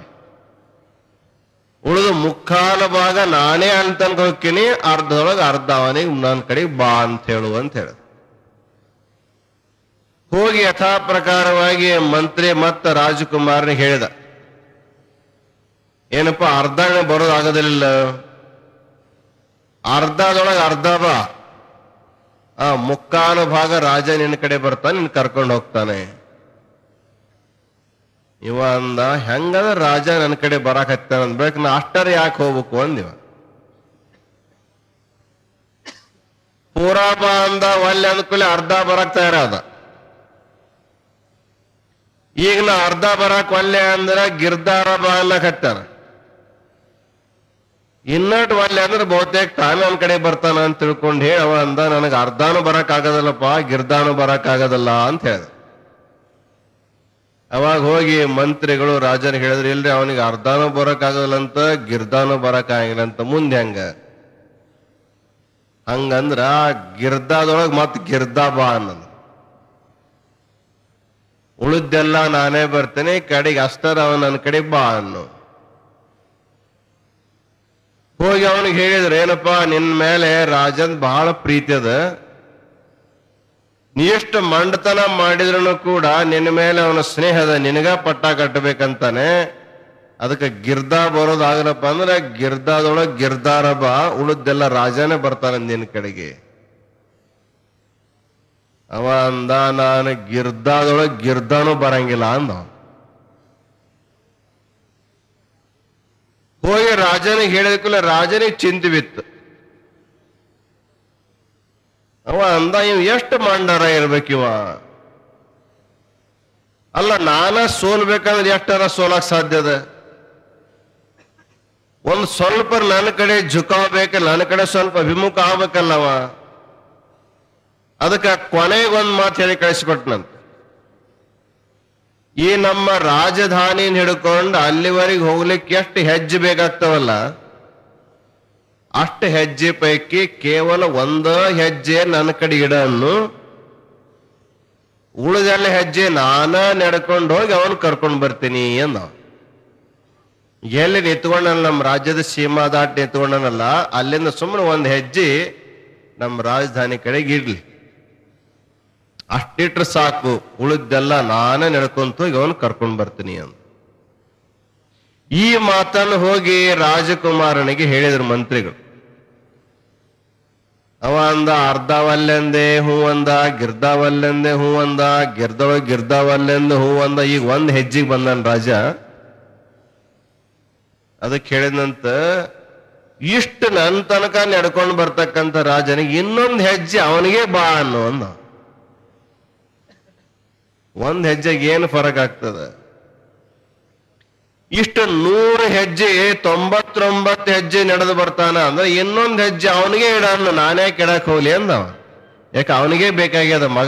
ಉಳಿದು ಮುಕ್ಕಾಲ ಭಾಗ ನಾನೇ ಅಂತನ್ಕ ಹೋಗ್ತೀನಿ ಅರ್ಧದೊಳಗೆ ಅರ್ಧ ಅವನಿಗೆ ನನ್ನ ಕಡೆಗೆ ಬಾ ಅಂತ ಹೇಳು ಅಂತ ಹೇಳ ಹೋಗಿ ಯಥಾ ಪ್ರಕಾರವಾಗಿ ಮಂತ್ರಿ ಮತ್ತ ರಾಜಕುಮಾರನಿಗೆ ಹೇಳಿದ ಏನಪ್ಪ ಅರ್ಧ ಬರೋದಾಗೋದಿಲ್ಲ ಅರ್ಧದೊಳಗೆ ಅರ್ಧ ಬಾ ಆ ಮುಕ್ಕಾಲು ಭಾಗ ರಾಜ ನಿನ್ನ ಕಡೆ ಬರ್ತಾನೆ ನಿನ್ ಕರ್ಕೊಂಡು ಹೋಗ್ತಾನೆ ಇವ ಅಂದ ಹೆಂಗದ ರಾಜ ನನ್ನ ಕಡೆ ಬರಾಕತ್ತಾನ ಅಂದ್ಬೇಕು ನಾ ಅಷ್ಟರ ಯಾಕೆ ಹೋಗ್ಬೇಕು ಅಂದಿವ ಪೂರಾ ಬಾ ಅಂದ ಒಲ್ಲೆ ಅಂದ್ಕೂಲೆ ಅರ್ಧ ಬರಕ್ ತಯಾರಾದ ಈಗ ನಾ ಅರ್ಧ ಬರಾಕ್ ಒಲ್ಲೆ ಅಂದ್ರ ಗಿರ್ದಾರ ಬಾ ಅನ್ನಕತ್ತಾನ ಇನ್ನಟ್ ಒಲ್ಲೆ ಅಂದ್ರೆ ಬಹುತೇಕ ತಾನೇ ನನ್ನ ಕಡೆ ಬರ್ತಾನ ಅಂತ ತಿಳ್ಕೊಂಡು ಹೇಳಿ ಅವ ಅಂದ ನನಗೆ ಅರ್ಧಾನು ಬರಕ್ ಆಗದಲ್ಲಪ್ಪ ಗಿರ್ದಾನು ಬರಕ್ ಆಗದಲ್ಲ ಅಂತ ಹೇಳ್ದ ಅವಾಗ ಹೋಗಿ ಮಂತ್ರಿಗಳು ರಾಜನ ಹೇಳಿದ್ರೆ ಇಲ್ರಿ ಅವನಿಗೆ ಅರ್ಧಾನು ಬರಕ್ಕಾಗಲ್ಲ ಅಂತ ಗಿರ್ದಾನು ಬರಕ್ಕಾಗಿಲ್ಲ ಅಂತ ಮುಂದೆ ಹೆಂಗ ಹಂಗಂದ್ರ ಆ ಗಿರ್ದಾದೊಳಗ್ ಮತ್ ಗಿರ್ದಾ ಬಾ ಅನ್ನೋದು ಉಳಿದ್ದೆಲ್ಲ ನಾನೇ ಬರ್ತೇನೆ ಕಡೆಗೆ ಅಷ್ಟರ ಅವನ ನನ್ನ ಕಡೆ ಬಾ ಅನ್ನು ಹೋಗಿ ಅವನಿಗೆ ಹೇಳಿದ್ರೆ ಏನಪ್ಪಾ ನಿನ್ ಮೇಲೆ ರಾಜನ್ ಬಹಳ ಪ್ರೀತಿ ಅದ ನೀ ಎಷ್ಟು ಮಂಡತನ ಮಾಡಿದ್ರು ಕೂಡ ನಿನ್ನ ಮೇಲೆ ಅವನ ಸ್ನೇಹದ ನಿನಗ ಪಟ್ಟ ಕಟ್ಟಬೇಕಂತಾನೆ ಅದಕ್ಕೆ ಗಿರ್ದಾ ಬರೋದಾಗಲಪ್ಪ ಅಂದ್ರೆ ಗಿರ್ದಾದೊಳಗ್ ಗಿರ್ದಾರ ಬಾ ಉಳಿದೆಲ್ಲ ರಾಜನೇ ಬರ್ತಾನೆ ನಿನ್ನ ಕಡೆಗೆ ಅವ ಅಂದ ನಾನು ಗಿರ್ದಾದೊಳಗ್ ಗಿರ್ದಾನು ಬರಂಗಿಲ್ಲ ಅಂದ ಹೋಗಿ ರಾಜನಿಗೆ ಹೇಳಿದಕ್ಕೂ ರಾಜನಿಗೆ ಚಿಂತೆ ಬಿತ್ತು ಅವ ಅಂದ ಇವ್ ಎಷ್ಟು ಮಂಡಾರ ಇರ್ಬೇಕಿವ ಅಲ್ಲ ನಾನ ಸೋಲ್ಬೇಕಂದ್ರೆ ಎಷ್ಟರ ಸೋಲಕ್ ಸಾಧ್ಯದ ಒಂದ್ ಸ್ವಲ್ಪ ನನ್ನ ಕಡೆ ಝುಕಾಬೇಕು ನನ್ನ ಕಡೆ ಸ್ವಲ್ಪ ವಿಮುಖ ಆಗ್ಬೇಕಲ್ಲವ ಅದಕ್ಕೆ ಕೊನೆಗೆ ಒಂದ್ ಮಾತು ಹೇಳಿ ಕಳಿಸ್ಕೊಟ್ನಂತ ಈ ನಮ್ಮ ರಾಜಧಾನಿನ ಹಿಡ್ಕೊಂಡು ಅಲ್ಲಿವರೆಗೆ ಹೋಗ್ಲಿಕ್ಕೆ ಎಷ್ಟು ಹೆಜ್ಜೆ ಬೇಕಾಗ್ತಾವಲ್ಲ ಅಷ್ಟು ಹೆಜ್ಜೆ ಪೈಕಿ ಕೇವಲ ಒಂದ ಹೆಜ್ಜೆ ನನ್ನ ಕಡೆ ಇಡ ಅನ್ನು ಉಳಿದೆಲ್ಲ ಹೆಜ್ಜೆ ನಾನ ನಡ್ಕೊಂಡು ಹೋಗಿ ಅವನು ಕರ್ಕೊಂಡು ಬರ್ತೀನಿ ಅಂದ ಎಲ್ಲಿ ನಿಂತ್ಕೊಂಡಲ್ಲ ನಮ್ಮ ರಾಜ್ಯದ ಸೀಮಾ ದಾಟಿ ನಿಂತ್ಕೊಂಡನಲ್ಲ ಅಲ್ಲಿಂದ ಸುಮ್ಮನೆ ಒಂದು ಹೆಜ್ಜೆ ನಮ್ಮ ರಾಜಧಾನಿ ಕಡೆಗೆ ಇಡ್ಲಿ ಅಷ್ಟಿಟ್ರೆ ಸಾಕು ಉಳಿದೆಲ್ಲ ನಾನೇ ನಡ್ಕೊಂತ ಹೋಗಿ ಅವನು ಕರ್ಕೊಂಡು ಬರ್ತೀನಿ ಅಂತ ಈ ಮಾತನ್ನು ಹೋಗಿ ರಾಜಕುಮಾರನಿಗೆ ಹೇಳಿದ್ರು ಮಂತ್ರಿಗಳು ಅವ ಅಂದ ಅರ್ಧವಲ್ಲೆಂದೆ ಹೂ ಅಂದ ಗಿರ್ದಾವಲ್ಲೆಂದೆ ಹೂ ಅಂದ ಗಿರ್ದೊಳಗ್ ಗಿರ್ದಾವಲ್ಲೆಂದು ಹೂ ಅಂದ ಈಗ ಒಂದ್ ಹೆಜ್ಜೆಗೆ ಬಂದನ್ ರಾಜ ಅದಕ್ಕೆ ಹೇಳಿದಂತ ಇಷ್ಟು ನನ್ನ ತನಕ ನಡ್ಕೊಂಡು ಬರ್ತಕ್ಕಂಥ ರಾಜನಿಗೆ ಇನ್ನೊಂದು ಹೆಜ್ಜೆ ಅವನಿಗೆ ಬಾ ಅನ್ನೋ ಅಂದ ಒಂದ್ ಹೆಜ್ಜೆಗೆ ಏನು ಫರಕ್ ಆಗ್ತದ ಇಷ್ಟು ನೂರು ಹೆಜ್ಜೆ ತೊಂಬತ್ತೊಂಬತ್ತು ಹೆಜ್ಜೆ ನಡೆದು ಬರ್ತಾನ ಅಂದ್ರೆ ಇನ್ನೊಂದು ಹೆಜ್ಜೆ ಅವನಿಗೆ ಇಡನ್ನು ನಾನೇ ಕೆಡಕ್ ಹೋಗ್ಲಿ ಅಂದವ ಯಾಕೆ ಅವನಿಗೆ ಬೇಕಾಗ್ಯದ ಮಗ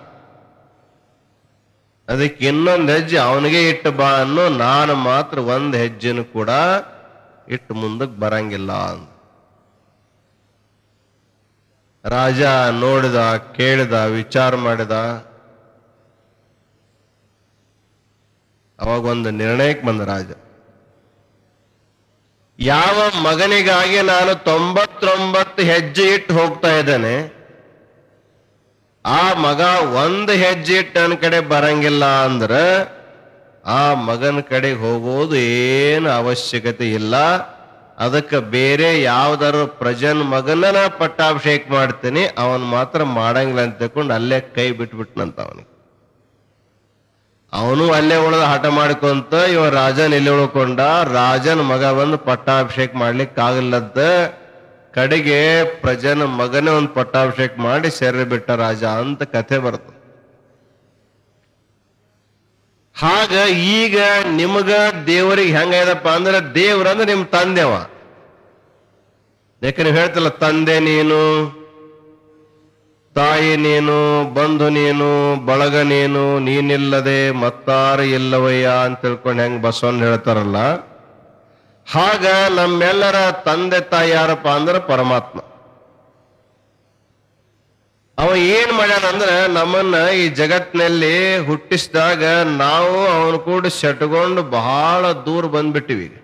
ಅದಕ್ಕೆ ಇನ್ನೊಂದು ಹೆಜ್ಜೆ ಅವನಿಗೆ ಇಟ್ಟು ಬಾ ಅನ್ನೋ ನಾನು ಮಾತ್ರ ಒಂದ್ ಹೆಜ್ಜೆನು ಕೂಡ ಇಟ್ಟು ಮುಂದಕ್ಕೆ ಬರಂಗಿಲ್ಲ ಅಂದ ರಾಜ ನೋಡಿದ ಕೇಳಿದ ವಿಚಾರ ಮಾಡಿದ ಅವಾಗ ಒಂದು ನಿರ್ಣಯಕ್ಕೆ ಬಂದ ರಾಜ ಯಾವ ಮಗನಿಗಾಗಿ ನಾನು ತೊಂಬತ್ತೊಂಬತ್ತು ಹೆಜ್ಜೆ ಇಟ್ಟು ಹೋಗ್ತಾ ಇದ್ದೇನೆ ಆ ಮಗ ಒಂದು ಹೆಜ್ಜೆ ಇಟ್ಟು ನನ್ನ ಕಡೆ ಬರಂಗಿಲ್ಲ ಅಂದ್ರ ಆ ಮಗನ ಕಡೆಗೆ ಹೋಗೋದು ಏನು ಅವಶ್ಯಕತೆ ಇಲ್ಲ ಅದಕ್ಕೆ ಬೇರೆ ಯಾವ್ದಾರು ಪ್ರಜನ್ ಮಗನ ಪಟ್ಟಾಭಿಷೇಕ ಮಾಡ್ತೀನಿ ಅವನ್ ಮಾತ್ರ ಮಾಡಂಗಿಲ್ಲ ಅಂತ ತಿಳ್ಕೊಂಡು ಅಲ್ಲೇ ಕೈ ಬಿಟ್ಬಿಟ್ನಂತ ಅವನಿಗೆ ಅವನು ಅಲ್ಲೇ ಉಳಿದ ಹಠ ಮಾಡ್ಕೊಂತ ಇವ ರಾಜನ್ ಇಲ್ಲಿ ಉಳ್ಕೊಂಡ ರಾಜನ ಮಗ ಬಂದು ಪಟ್ಟಾಭಿಷೇಕ ಮಾಡ್ಲಿಕ್ಕೆ ಆಗಲ್ಲದ ಕಡೆಗೆ ಪ್ರಜನ ಮಗನೇ ಒಂದು ಪಟ್ಟಾಭಿಷೇಕ ಮಾಡಿ ಸೆರೆ ಬಿಟ್ಟ ರಾಜ ಅಂತ ಕಥೆ ಬರ್ತದೆ ಹಾಗ ಈಗ ನಿಮಗ ದೇವರಿಗೆ ಹೆಂಗದಪ್ಪ ಅಂದ್ರೆ ದೇವ್ರಂದ್ರೆ ನಿಮ್ ತಂದೆವ ಯಾಕೆ ನೀವು ಹೇಳ್ತಿಲ್ಲ ತಂದೆ ನೀನು ತಾಯಿ ನೀನು ಬಂಧು ನೀನು ಬಳಗ ನೀನು ನೀನಿಲ್ಲದೆ ಮತ್ತಾರು ಇಲ್ಲವಯ್ಯ ಅಂತ ತಿಳ್ಕೊಂಡು ಹೆಂಗ್ ಬಸವನ್ ಹೇಳ್ತಾರಲ್ಲ ಹಾಗ ನಮ್ಮೆಲ್ಲರ ತಂದೆ ತಾಯಿ ಯಾರಪ್ಪ ಅಂದ್ರೆ ಪರಮಾತ್ಮ ಅವ ಏನ್ ಮಾಡ್ಯಾನ ಅಂದ್ರೆ ನಮ್ಮನ್ನ ಈ ಜಗತ್ತಿನಲ್ಲಿ ಹುಟ್ಟಿಸಿದಾಗ ನಾವು ಅವನ ಕೂಡ ಸೆಟ್ಕೊಂಡು ಬಹಳ ದೂರ ಬಂದ್ಬಿಟ್ಟಿವಿ ಈಗ.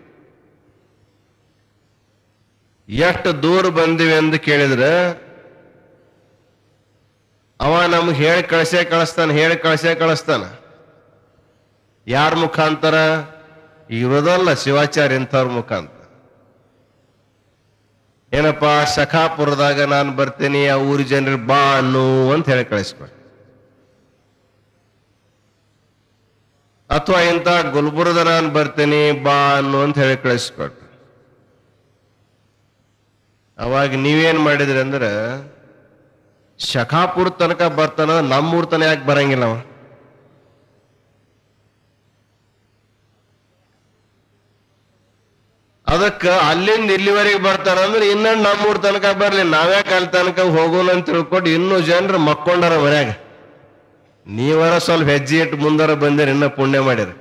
ಎಷ್ಟು ದೂರ ಬಂದಿವಿ ಎಂದು ಕೇಳಿದ್ರೆ ಅವ ನಮ್ಗೆ ಹೇಳಿ ಕಳಿಸೇ ಕಳಿಸ್ತಾನ ಹೇಳಿ ಕಳಿಸೇ ಕಳಿಸ್ತಾನ ಯಾರ ಮುಖಾಂತರ ಇರೋದಲ್ಲ ಶಿವಾಚಾರ್ಯ ಇಂಥವ್ರ ಮುಖಾಂತರ ಏನಪ್ಪ ಶಖಾಪುರದಾಗ ನಾನು ಬರ್ತೀನಿ ಆ ಊರಿ ಜನರಿಗೆ ಬಾ ಅನ್ನು ಅಂತ ಹೇಳಿ ಕಳಿಸ್ಕೊಡಿ ಅಥವಾ ಇಂಥ ಗುಲ್ಬುರ್ದ ನಾನು ಬರ್ತೀನಿ ಬಾ ಅನ್ನು ಅಂತ ಹೇಳಿ ಕಳಿಸ್ಕೊಟ್ರು ಅವಾಗ ನೀವೇನ್ ಮಾಡಿದ್ರಿ ಅಂದ್ರೆ ಶಖಾಪುರ ತನಕ ಬರ್ತಾನ ನಮ್ಮೂರ್ ತನ ಯಾಕೆ ಬರಂಗಿಲ್ಲ ಅವ ಅದಕ್ಕ ಅಲ್ಲಿಂದ ಇಲ್ಲಿವರೆಗೆ ಬರ್ತಾನ ಅಂದ್ರೆ ಇನ್ನ ನಮ್ಮೂರ್ ತನಕ ಬರ್ಲಿ ನಾವ್ಯಾಕೆ ಅಲ್ಲಿ ತನಕ ಹೋಗೋಣ ಅಂತ ತಿಳ್ಕೊಂಡು ಇನ್ನೂ ಜನರು ಮಕ್ಕೊಂಡಾರ ಮನ್ಯಾಗ ನೀವರ ಸ್ವಲ್ಪ ಹೆಜ್ಜೆ ಇಟ್ಟು ಮುಂದರ ಬಂದಿರಿ ಇನ್ನ ಪುಣ್ಯ ಮಾಡಿರಿ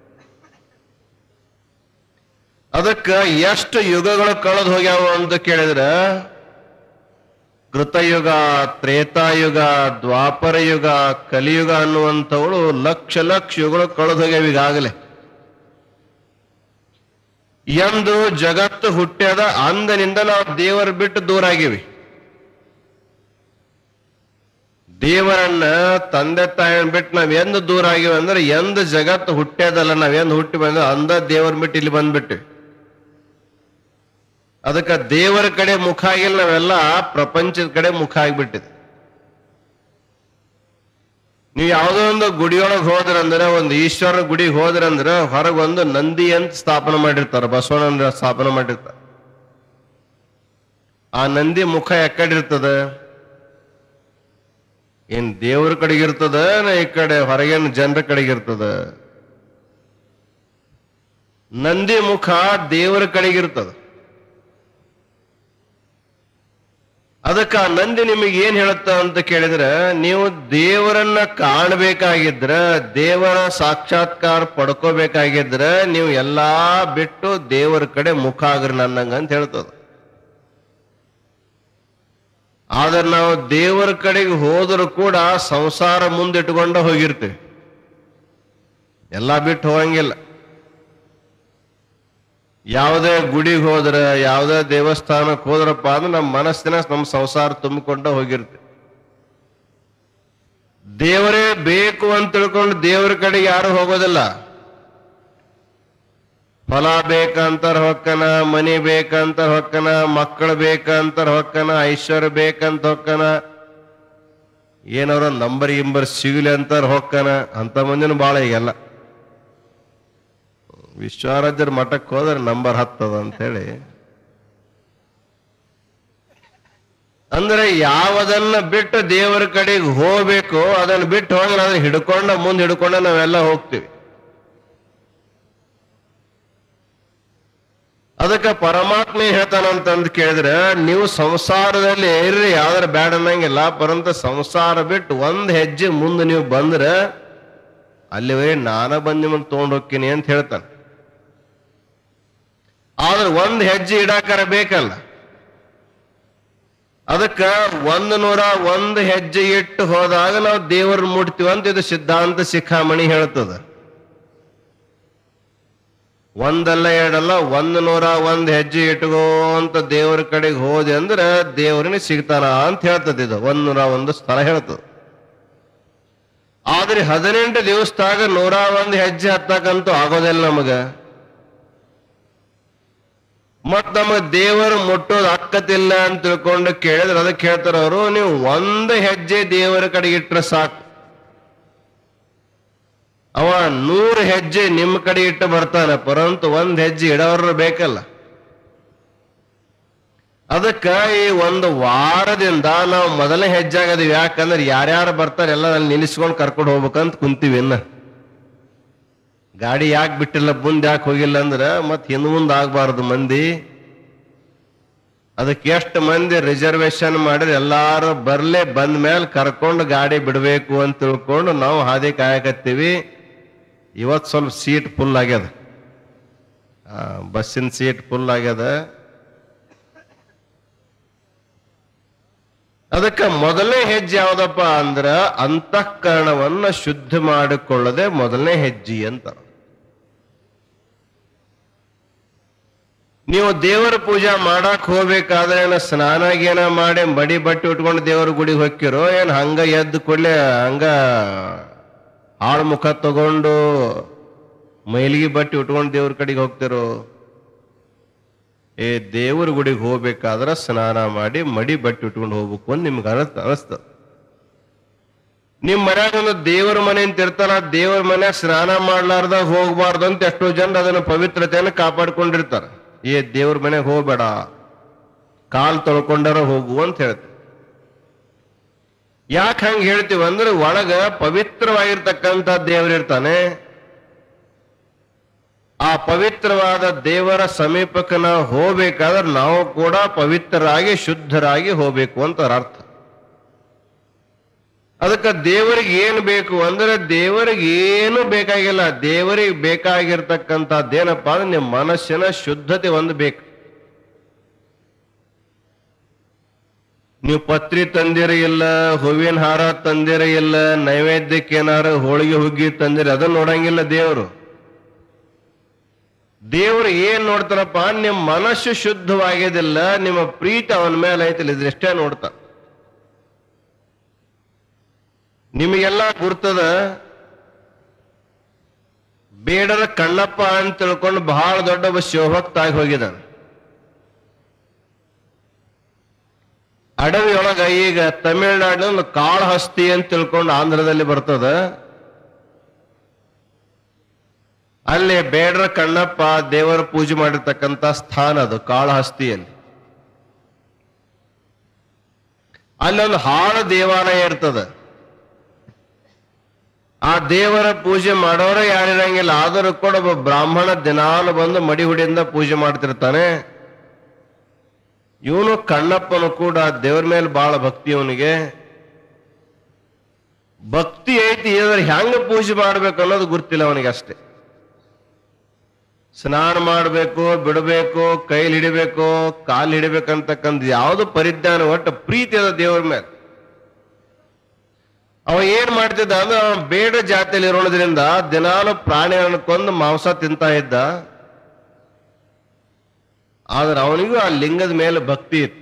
ಅದಕ್ಕ ಎಷ್ಟು ಯುಗಗಳು ಕಳೆದು ಹೋಗ್ಯಾವ ಅಂತ ಕೇಳಿದ್ರ ಕೃತಯುಗ ತ್ರೇತಾಯುಗ ದ್ವಾಪರ ಯುಗ ಕಲಿಯುಗ ಅನ್ನುವಂಥವಳು ಲಕ್ಷ ಲಕ್ಷ ಯುಗಗಳು ಕಳೆದು ಹೋಗ್ಯಾವ ಈಗಾಗಲೇ ಎಂದು ಜಗತ್ತು ಹುಟ್ಟ್ಯದ ಅಂದನಿಂದ ನಾವು ದೇವರ ಬಿಟ್ಟು ದೂರ ಆಗಿವಿ ದೇವರನ್ನ ತಂದೆ ತಾಯಿನ ಬಿಟ್ಟು ನಾವ್ ಎಂದು ದೂರ ಆಗಿವಿ ಅಂದ್ರೆ ಎಂದ ಜಗತ್ತು ಹುಟ್ಟ್ಯದಲ್ಲ ನಾವ್ ಎಂದು ಹುಟ್ಟಿ ಬಂದ ಅಂದ ದೇವರ ಬಿಟ್ಟು ಇಲ್ಲಿ ಬಂದ್ಬಿಟ್ಟಿವಿ ಅದಕ್ಕೆ ದೇವರ ಕಡೆ ಮುಖ ಆಗಿಲ್ಲ ನಾವೆಲ್ಲ ಪ್ರಪಂಚದ ಕಡೆ ಮುಖ ಆಗಿಬಿಟ್ಟಿದೆ ನೀವು ಯಾವುದೋ ಒಂದು ಗುಡಿಯೊಳಗೆ ಹೋದ್ರಂದ್ರೆ ಒಂದು ಈಶ್ವರ ಗುಡಿಗೆ ಹೋದ್ರಂದ್ರೆ ಹೊರಗೊಂದು ನಂದಿ ಅಂತ ಸ್ಥಾಪನೆ ಮಾಡಿರ್ತಾರೆ ಬಸವಣ್ಣನ ಸ್ಥಾಪನೆ ಮಾಡಿರ್ತಾರೆ ಆ ನಂದಿ ಮುಖ ಎಕ್ಕಡೆ ಇರ್ತದ ಏನ್ ದೇವ್ರ ಕಡೆಗೆ ಇರ್ತದ ನಾ ಈ ಕಡೆ ಹೊರಗಿನ ಜನರ ಕಡೆಗೆ ಇರ್ತದ ನಂದಿ ಮುಖ ದೇವರ ಕಡೆಗೆ ಇರ್ತದ ಅದಕ್ಕ ಆ ನಂದಿ ನಿಮಗೆ ಏನ್ ಹೇಳುತ್ತ ಅಂತ ಕೇಳಿದ್ರೆ ನೀವು ದೇವರನ್ನ ಕಾಣಬೇಕಾಗಿದ್ರ ದೇವರ ಸಾಕ್ಷಾತ್ಕಾರ ಪಡ್ಕೋಬೇಕಾಗಿದ್ರ ನೀವು ಎಲ್ಲಾ ಬಿಟ್ಟು ದೇವರ ಕಡೆ ಮುಖ ಆಗ್ರಿ ನನ್ನಂಗ ಅಂತ ಹೇಳ್ತದ ಆದ್ರೆ ನಾವು ದೇವರ ಕಡೆಗೆ ಹೋದರೂ ಕೂಡ ಸಂಸಾರ ಮುಂದಿಟ್ಕೊಂಡ ಹೋಗಿರ್ತೀವಿ ಎಲ್ಲಾ ಬಿಟ್ಟು ಹೋಗಂಗಿಲ್ಲ ಯಾವುದೇ ಗುಡಿಗೆ ಹೋದ್ರೆ ಯಾವುದೇ ದೇವಸ್ಥಾನಕ್ಕೆ ಹೋದ್ರಪ್ಪ ಅಂದ್ರೆ ನಮ್ಮ ಮನಸ್ಸಿನ ನಮ್ಮ ಸಂಸಾರ ತುಂಬಿಕೊಂಡ ಹೋಗಿರ್ತೀವಿ ದೇವರೇ ಬೇಕು ಅಂತ ತಿಳ್ಕೊಂಡು ದೇವರ ಕಡೆಗೆ ಯಾರು ಹೋಗೋದಿಲ್ಲ ಫಲ ಬೇಕಂತಾರ ಹೊಕ್ಕನ ಮನಿ ಬೇಕಂತ ಹೊಕ್ಕನ ಮಕ್ಕಳು ಬೇಕಂತಾರ ಹೊಕ್ಕನ ಐಶ್ವರ್ಯ ಬೇಕಂತ ಹೊಕ್ಕನ ಏನಾರ ನಂಬರ್ ಗಿಂಬರ್ ಸಿಗಲಿ ಅಂತಾರ ಹೊಕ್ಕನ ಅಂತ ಮಂದಿನ ಬಾಳ ಈಗೆಲ್ಲ ವಿಶ್ವರಾಜ್ಯರ ಮಠಕ್ಕೆ ಹೋದ್ರೆ ನಂಬರ್ ಹತ್ತದ ಅಂತೇಳಿ ಅಂದ್ರೆ ಯಾವದನ್ನ ಬಿಟ್ಟು ದೇವರ ಕಡೆಗೆ ಹೋಗ್ಬೇಕು ಅದನ್ನ ಬಿಟ್ಟು ಹೋಗಿ ಅದನ್ನ ಹಿಡ್ಕೊಂಡ ಮುಂದೆ ಹಿಡ್ಕೊಂಡ ನಾವೆಲ್ಲ ಹೋಗ್ತೀವಿ ಅದಕ್ಕೆ ಪರಮಾತ್ಮ ಏನ್ ಹೇಳ್ತಾನಂತಂದು ಕೇಳಿದ್ರೆ ನೀವು ಸಂಸಾರದಲ್ಲಿ ಇರ್ರಿ ಯಾವ್ದಾರ ಬ್ಯಾಡ ಅನ್ನಂಗಿಲ್ಲ ಪರಂತ ಸಂಸಾರ ಬಿಟ್ಟು ಒಂದ್ ಹೆಜ್ಜೆ ಮುಂದೆ ನೀವು ಬಂದ್ರೆ ಅಲ್ಲಿವರೆ ನಾನ ಬಂದು ನಿಮ್ಮನ್ನ ತಗೊಂಡ್ ಹೋಗ್ತೀನಿ ಅಂತ ಹೇಳ್ತಾನೆ ಆದ್ರೆ ಒಂದ್ ಹೆಜ್ಜೆ ಇಡಾಕರ ಬೇಕಲ್ಲ ಅದಕ್ಕ ಒಂದ್ ನೂರ ಒಂದ್ ಹೆಜ್ಜೆ ಇಟ್ಟು ಹೋದಾಗ ನಾವು ದೇವರ ಮುಟ್ತೀವಿ ಅಂತ ಇದು ಸಿದ್ಧಾಂತ ಶಿಖಾಮಣಿ ಹೇಳ್ತದ ಒಂದಲ್ಲ ಎರಡಲ್ಲ ಒಂದ್ ನೂರ ಒಂದ್ ಹೆಜ್ಜೆ ಇಟ್ಕೋ ಅಂತ ದೇವರ ಕಡೆಗೆ ಹೋದೆ ಅಂದ್ರೆ ದೇವರನ್ನ ಸಿಗ್ತಾನ ಅಂತ ಹೇಳ್ತದ ಇದು ಒಂದ್ ನೂರ ಒಂದು ಸ್ಥಳ ಹೇಳ್ತದ ಆದ್ರೆ ಹದಿನೆಂಟು ದಿವಸದಾಗ ನೂರ ಒಂದ್ ಹೆಜ್ಜೆ ಹತ್ತಕ್ಕಂತೂ ಆಗೋದಿಲ್ಲ ನಮಗ ಮತ್ ನಮಗ್ ದೇವರು ಮುಟ್ಟೋದು ಅಕ್ಕತಿಲ್ಲ ಅಂತ ತಿಳ್ಕೊಂಡು ಕೇಳಿದ್ರೆ ಅದಕ್ಕೆ ಹೇಳ್ತಾರ ಅವರು ನೀವು ಒಂದು ಹೆಜ್ಜೆ ದೇವರ ಕಡೆಗೆ ಇಟ್ರೆ ಸಾಕು ಅವ ನೂರು ಹೆಜ್ಜೆ ನಿಮ್ಮ ಕಡೆ ಇಟ್ಟು ಬರ್ತಾನೆ ಪರಂತು ಒಂದ್ ಹೆಜ್ಜೆ ಇಡೋರು ಬೇಕಲ್ಲ ಅದಕ್ಕ ಈ ಒಂದು ವಾರದಿಂದ ನಾವು ಮೊದಲನೇ ಹೆಜ್ಜೆ ಆಗದೀವಿ ಯಾಕಂದ್ರೆ ಯಾರ್ಯಾರು ಬರ್ತಾರೆ ಎಲ್ಲ ಅಲ್ಲಿ ನಿಲ್ಲಿಸ್ಕೊಂಡು ಕರ್ಕೊಂಡು ಹೋಗ್ಬೇಕಂತ ಕುಂತೀವಿ ಇನ್ನ ಗಾಡಿ ಯಾಕೆ ಬಿಟ್ಟಿಲ್ಲ ಮುಂದೆ ಯಾಕೆ ಹೋಗಿಲ್ಲ ಅಂದ್ರೆ ಮತ್ ಹಿಂದ್ ಮುಂದೆ ಆಗ್ಬಾರ್ದು ಮಂದಿ ಅದಕ್ಕೆ ಎಷ್ಟು ಮಂದಿ ರಿಸರ್ವೇಶನ್ ಮಾಡಿದ್ರೆ ಎಲ್ಲಾರು ಬರ್ಲೇ ಬಂದ ಮೇಲೆ ಕರ್ಕೊಂಡು ಗಾಡಿ ಬಿಡಬೇಕು ಅಂತ ತಿಳ್ಕೊಂಡು ನಾವು ಹಾದಿ ಕಾಯಕತ್ತೀವಿ ಇವತ್ ಸ್ವಲ್ಪ ಸೀಟ್ ಫುಲ್ ಆಗ್ಯದ ಆ, ಬಸ್ಸಿನ ಸೀಟ್ ಫುಲ್ ಆಗ್ಯದ ಅದಕ್ಕೆ ಮೊದಲನೇ ಹೆಜ್ಜೆ ಯಾವ್ದಪ್ಪ ಅಂದ್ರ ಅಂತಃಕರಣವನ್ನ ಶುದ್ಧ ಮಾಡಿಕೊಳ್ಳದೆ ಮೊದಲನೇ ಹೆಜ್ಜೆ ಅಂತ ನೀವು ದೇವರ ಪೂಜಾ ಮಾಡಕ್ ಹೋಗ್ಬೇಕಾದ್ರೆ ಏನ ಸ್ನಾನ ಗೀನ ಮಾಡಿ ಮಡಿ ಬಟ್ಟೆ ಉಟ್ಕೊಂಡು ದೇವರ ಗುಡಿಗೆ ಹೊಕ್ಕಿರೋ ಏನ್ ಹಂಗ ಎದ್ದು ಕೂಡ್ಲೆ ಹಂಗ ಆಳ್ ಮುಖ ತಗೊಂಡು ಮೈಲಿಗೆ ಬಟ್ಟೆ ಉಟ್ಕೊಂಡು ದೇವ್ರ ಕಡೆಗೆ ಹೋಗ್ತಿರೋ ಏ ದೇವ್ರ ಗುಡಿಗೆ ಹೋಗ್ಬೇಕಾದ್ರ ಸ್ನಾನ ಮಾಡಿ ಮಡಿ ಬಟ್ಟೆ ಉಟ್ಕೊಂಡು ಹೋಗ್ಬೇಕು ಅಂತ ನಿಮ್ಗೆ ಅನಸ್ತ ಅನಸ್ತದ ನಿಮ್ ಮನ್ಯಾಗ ಒಂದು ದೇವರ ಮನೆ ಅಂತ ಇರ್ತಾರ ಆ ದೇವರ ಮನ್ಯಾಗ ಸ್ನಾನ ಮಾಡ್ಲಾರ್ದ ಹೋಗ್ಬಾರ್ದು ಅಂತ ಎಷ್ಟೋ ಜನ ಅದನ್ನ ಪವಿತ್ರತೆಯನ್ನು ಕಾಪಾಡ್ಕೊಂಡಿರ್ತಾರ ಏ ದೇವ್ರ ಮನೆಗೆ ಹೋಗ್ಬೇಡ ಕಾಲ್ ತೊಳ್ಕೊಂಡಾರ ಹೋಗು ಅಂತ ಹೇಳ್ತಾರೆ ಯಾಕೆ ಹಂಗ ಹೇಳ್ತೀವಿ ಅಂದ್ರೆ ಒಳಗ ಪವಿತ್ರವಾಗಿರ್ತಕ್ಕಂಥ ದೇವರಿರ್ತಾನೆ ಆ ಪವಿತ್ರವಾದ ದೇವರ ಸಮೀಪಕ್ಕೆ ನಾವು ಹೋಗ್ಬೇಕಾದ್ರೆ ನಾವು ಕೂಡ ಪವಿತ್ರರಾಗಿ ಶುದ್ಧರಾಗಿ ಹೋಗ್ಬೇಕು ಅಂತ ಅದರ ಅರ್ಥ ಅದಕ್ಕೆ ದೇವರಿಗೆ ಏನು ಬೇಕು ಅಂದ್ರೆ ದೇವರಿಗೆ ಏನು ಬೇಕಾಗಿಲ್ಲ ದೇವರಿಗೆ ಬೇಕಾಗಿರ್ತಕ್ಕಂಥದ್ದೇನಪ್ಪ ಅಂದ್ರೆ ನಿಮ್ಮ ಮನಸ್ಸಿನ ಶುದ್ಧತೆ ಒಂದು ಬೇಕು ನೀವು ಪತ್ರಿ ತಂದಿರ ಇಲ್ಲ ಹೂವಿನ ಹಾರ ತಂದಿರ ಇಲ್ಲ ನೈವೇದ್ಯಕ್ಕೆ ಏನಾರ ಹೋಳಿಗೆ ಹುಗ್ಗಿ ತಂದಿರ ಅದನ್ನ ನೋಡಂಗಿಲ್ಲ ದೇವರು ದೇವರು ಏನ್ ನೋಡ್ತಾರಪ್ಪ ನಿಮ್ಮ ಮನಸ್ಸು ಶುದ್ಧವಾಗಿದಿಲ್ಲ ನಿಮ್ಮ ಪ್ರೀತಿ ಅವನ ಮೇಲೆ ಐತಿಲ್ಲ ಇದ್ರಷ್ಟೇ ನೋಡ್ತಾ ನಿಮಗೆಲ್ಲ ಗುರ್ತದ ಬೇಡರ ಕಣ್ಣಪ್ಪ ಅಂತ ತಿಳ್ಕೊಂಡು ಬಹಳ ದೊಡ್ಡ ಒಬ್ಬ ಶಿವಭಕ್ತ ಆಗಿ ಹೋಗಿದ್ದಾನೆ ಅಡವಿಯೊಳಗ ಈಗ ತಮಿಳುನಾಡಿನ ಒಂದು ಕಾಳಹಸ್ತಿ ಅಂತ ತಿಳ್ಕೊಂಡು ಆಂಧ್ರದಲ್ಲಿ ಬರ್ತದ ಅಲ್ಲಿ ಬೇಡರ ಕಣ್ಣಪ್ಪ ದೇವರ ಪೂಜೆ ಮಾಡಿರ್ತಕ್ಕಂಥ ಸ್ಥಾನ ಅದು ಕಾಳಹಸ್ತಿಯಲ್ಲಿ ಅಲ್ಲೊಂದು ಹಾಳು ದೇವಾಲಯ ಇರ್ತದ ಆ ದೇವರ ಪೂಜೆ ಮಾಡೋರು ಯಾರಿರಂಗಿಲ್ಲ ಆದರೂ ಕೂಡ ಒಬ್ಬ ಬ್ರಾಹ್ಮಣ ದಿನಾಲು ಬಂದು ಮಡಿ ಹುಡಿಯಿಂದ ಪೂಜೆ ಮಾಡ್ತಿರ್ತಾನೆ ಇವನು ಕಣ್ಣಪ್ಪನು ಕೂಡ ದೇವರ ಮೇಲೆ ಬಹಳ ಭಕ್ತಿ ಅವನಿಗೆ ಭಕ್ತಿ ಐತಿ ಇದ್ರ ಹೆಂಗ ಪೂಜೆ ಮಾಡ್ಬೇಕು ಅನ್ನೋದು ಗೊತ್ತಿಲ್ಲ ಅವನಿಗೆ ಅಷ್ಟೇ ಸ್ನಾನ ಮಾಡಬೇಕು ಬಿಡಬೇಕು ಕೈಲಿ ಹಿಡಿಬೇಕು ಕಾಲು ಹಿಡಿಬೇಕಂತಕ್ಕಂಥ ಯಾವುದು ಪರಿಜ್ಞಾನ ಒಟ್ಟು ಪ್ರೀತಿ ಅದ ದೇವರ ಮೇಲೆ ಅವ ಏನ್ ಮಾಡ್ತಿದ್ದ ಅಂದ್ರೆ ಅವ ಬೇಡ ಜಾತಿಯಲ್ಲಿ ಇರೋದ್ರಿಂದ ದಿನಾಲು ಪ್ರಾಣಿಗಳನ್ನು ಕೊಂದು ಮಾಂಸ ತಿಂತಾ ಇದ್ದ ಆದ್ರೆ ಅವನಿಗೂ ಆ ಲಿಂಗದ ಮೇಲೆ ಭಕ್ತಿ ಇತ್ತು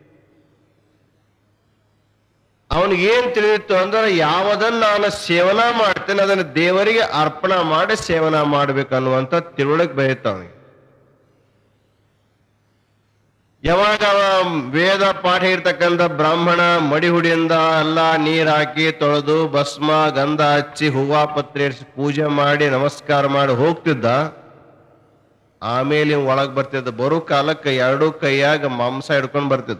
ಅವನಿಗೆ ಏನ್ ತಿಳಿದಿತ್ತು ಅಂದ್ರೆ ಯಾವದನ್ನ ನಾನು ಸೇವನ ಮಾಡ್ತೇನೆ ಅದನ್ನ ದೇವರಿಗೆ ಅರ್ಪಣ ಮಾಡಿ ಸೇವನ ಮಾಡ್ಬೇಕನ್ನುವಂತ ತಿಳುವಳಿಕೆ ಬೆಳೀತ ಅವನಿಗೆ ಯಾವಾಗ ಅವ ವೇದ ಪಾಠ ಇರ್ತಕ್ಕಂಥ ಬ್ರಾಹ್ಮಣ ಮಡಿಹುಡಿಯಿಂದ ಎಲ್ಲ ನೀರ್ ಹಾಕಿ ತೊಳೆದು ಭಸ್ಮ ಗಂಧ ಹಚ್ಚಿ ಹೂವ ಪತ್ರೆ ಇರಿಸಿ ಪೂಜೆ ಮಾಡಿ ನಮಸ್ಕಾರ ಮಾಡಿ ಹೋಗ್ತಿದ್ದ ಆಮೇಲೆ ಇವ್ ಒಳಗ್ ಬರ್ತಿದ್ದ ಬರೋ ಕಾಲಕ್ಕೆ ಎರಡೂ ಕೈಯಾಗ ಮಾಂಸ ಹಿಡ್ಕೊಂಡ್ ಬರ್ತಿದ್ದ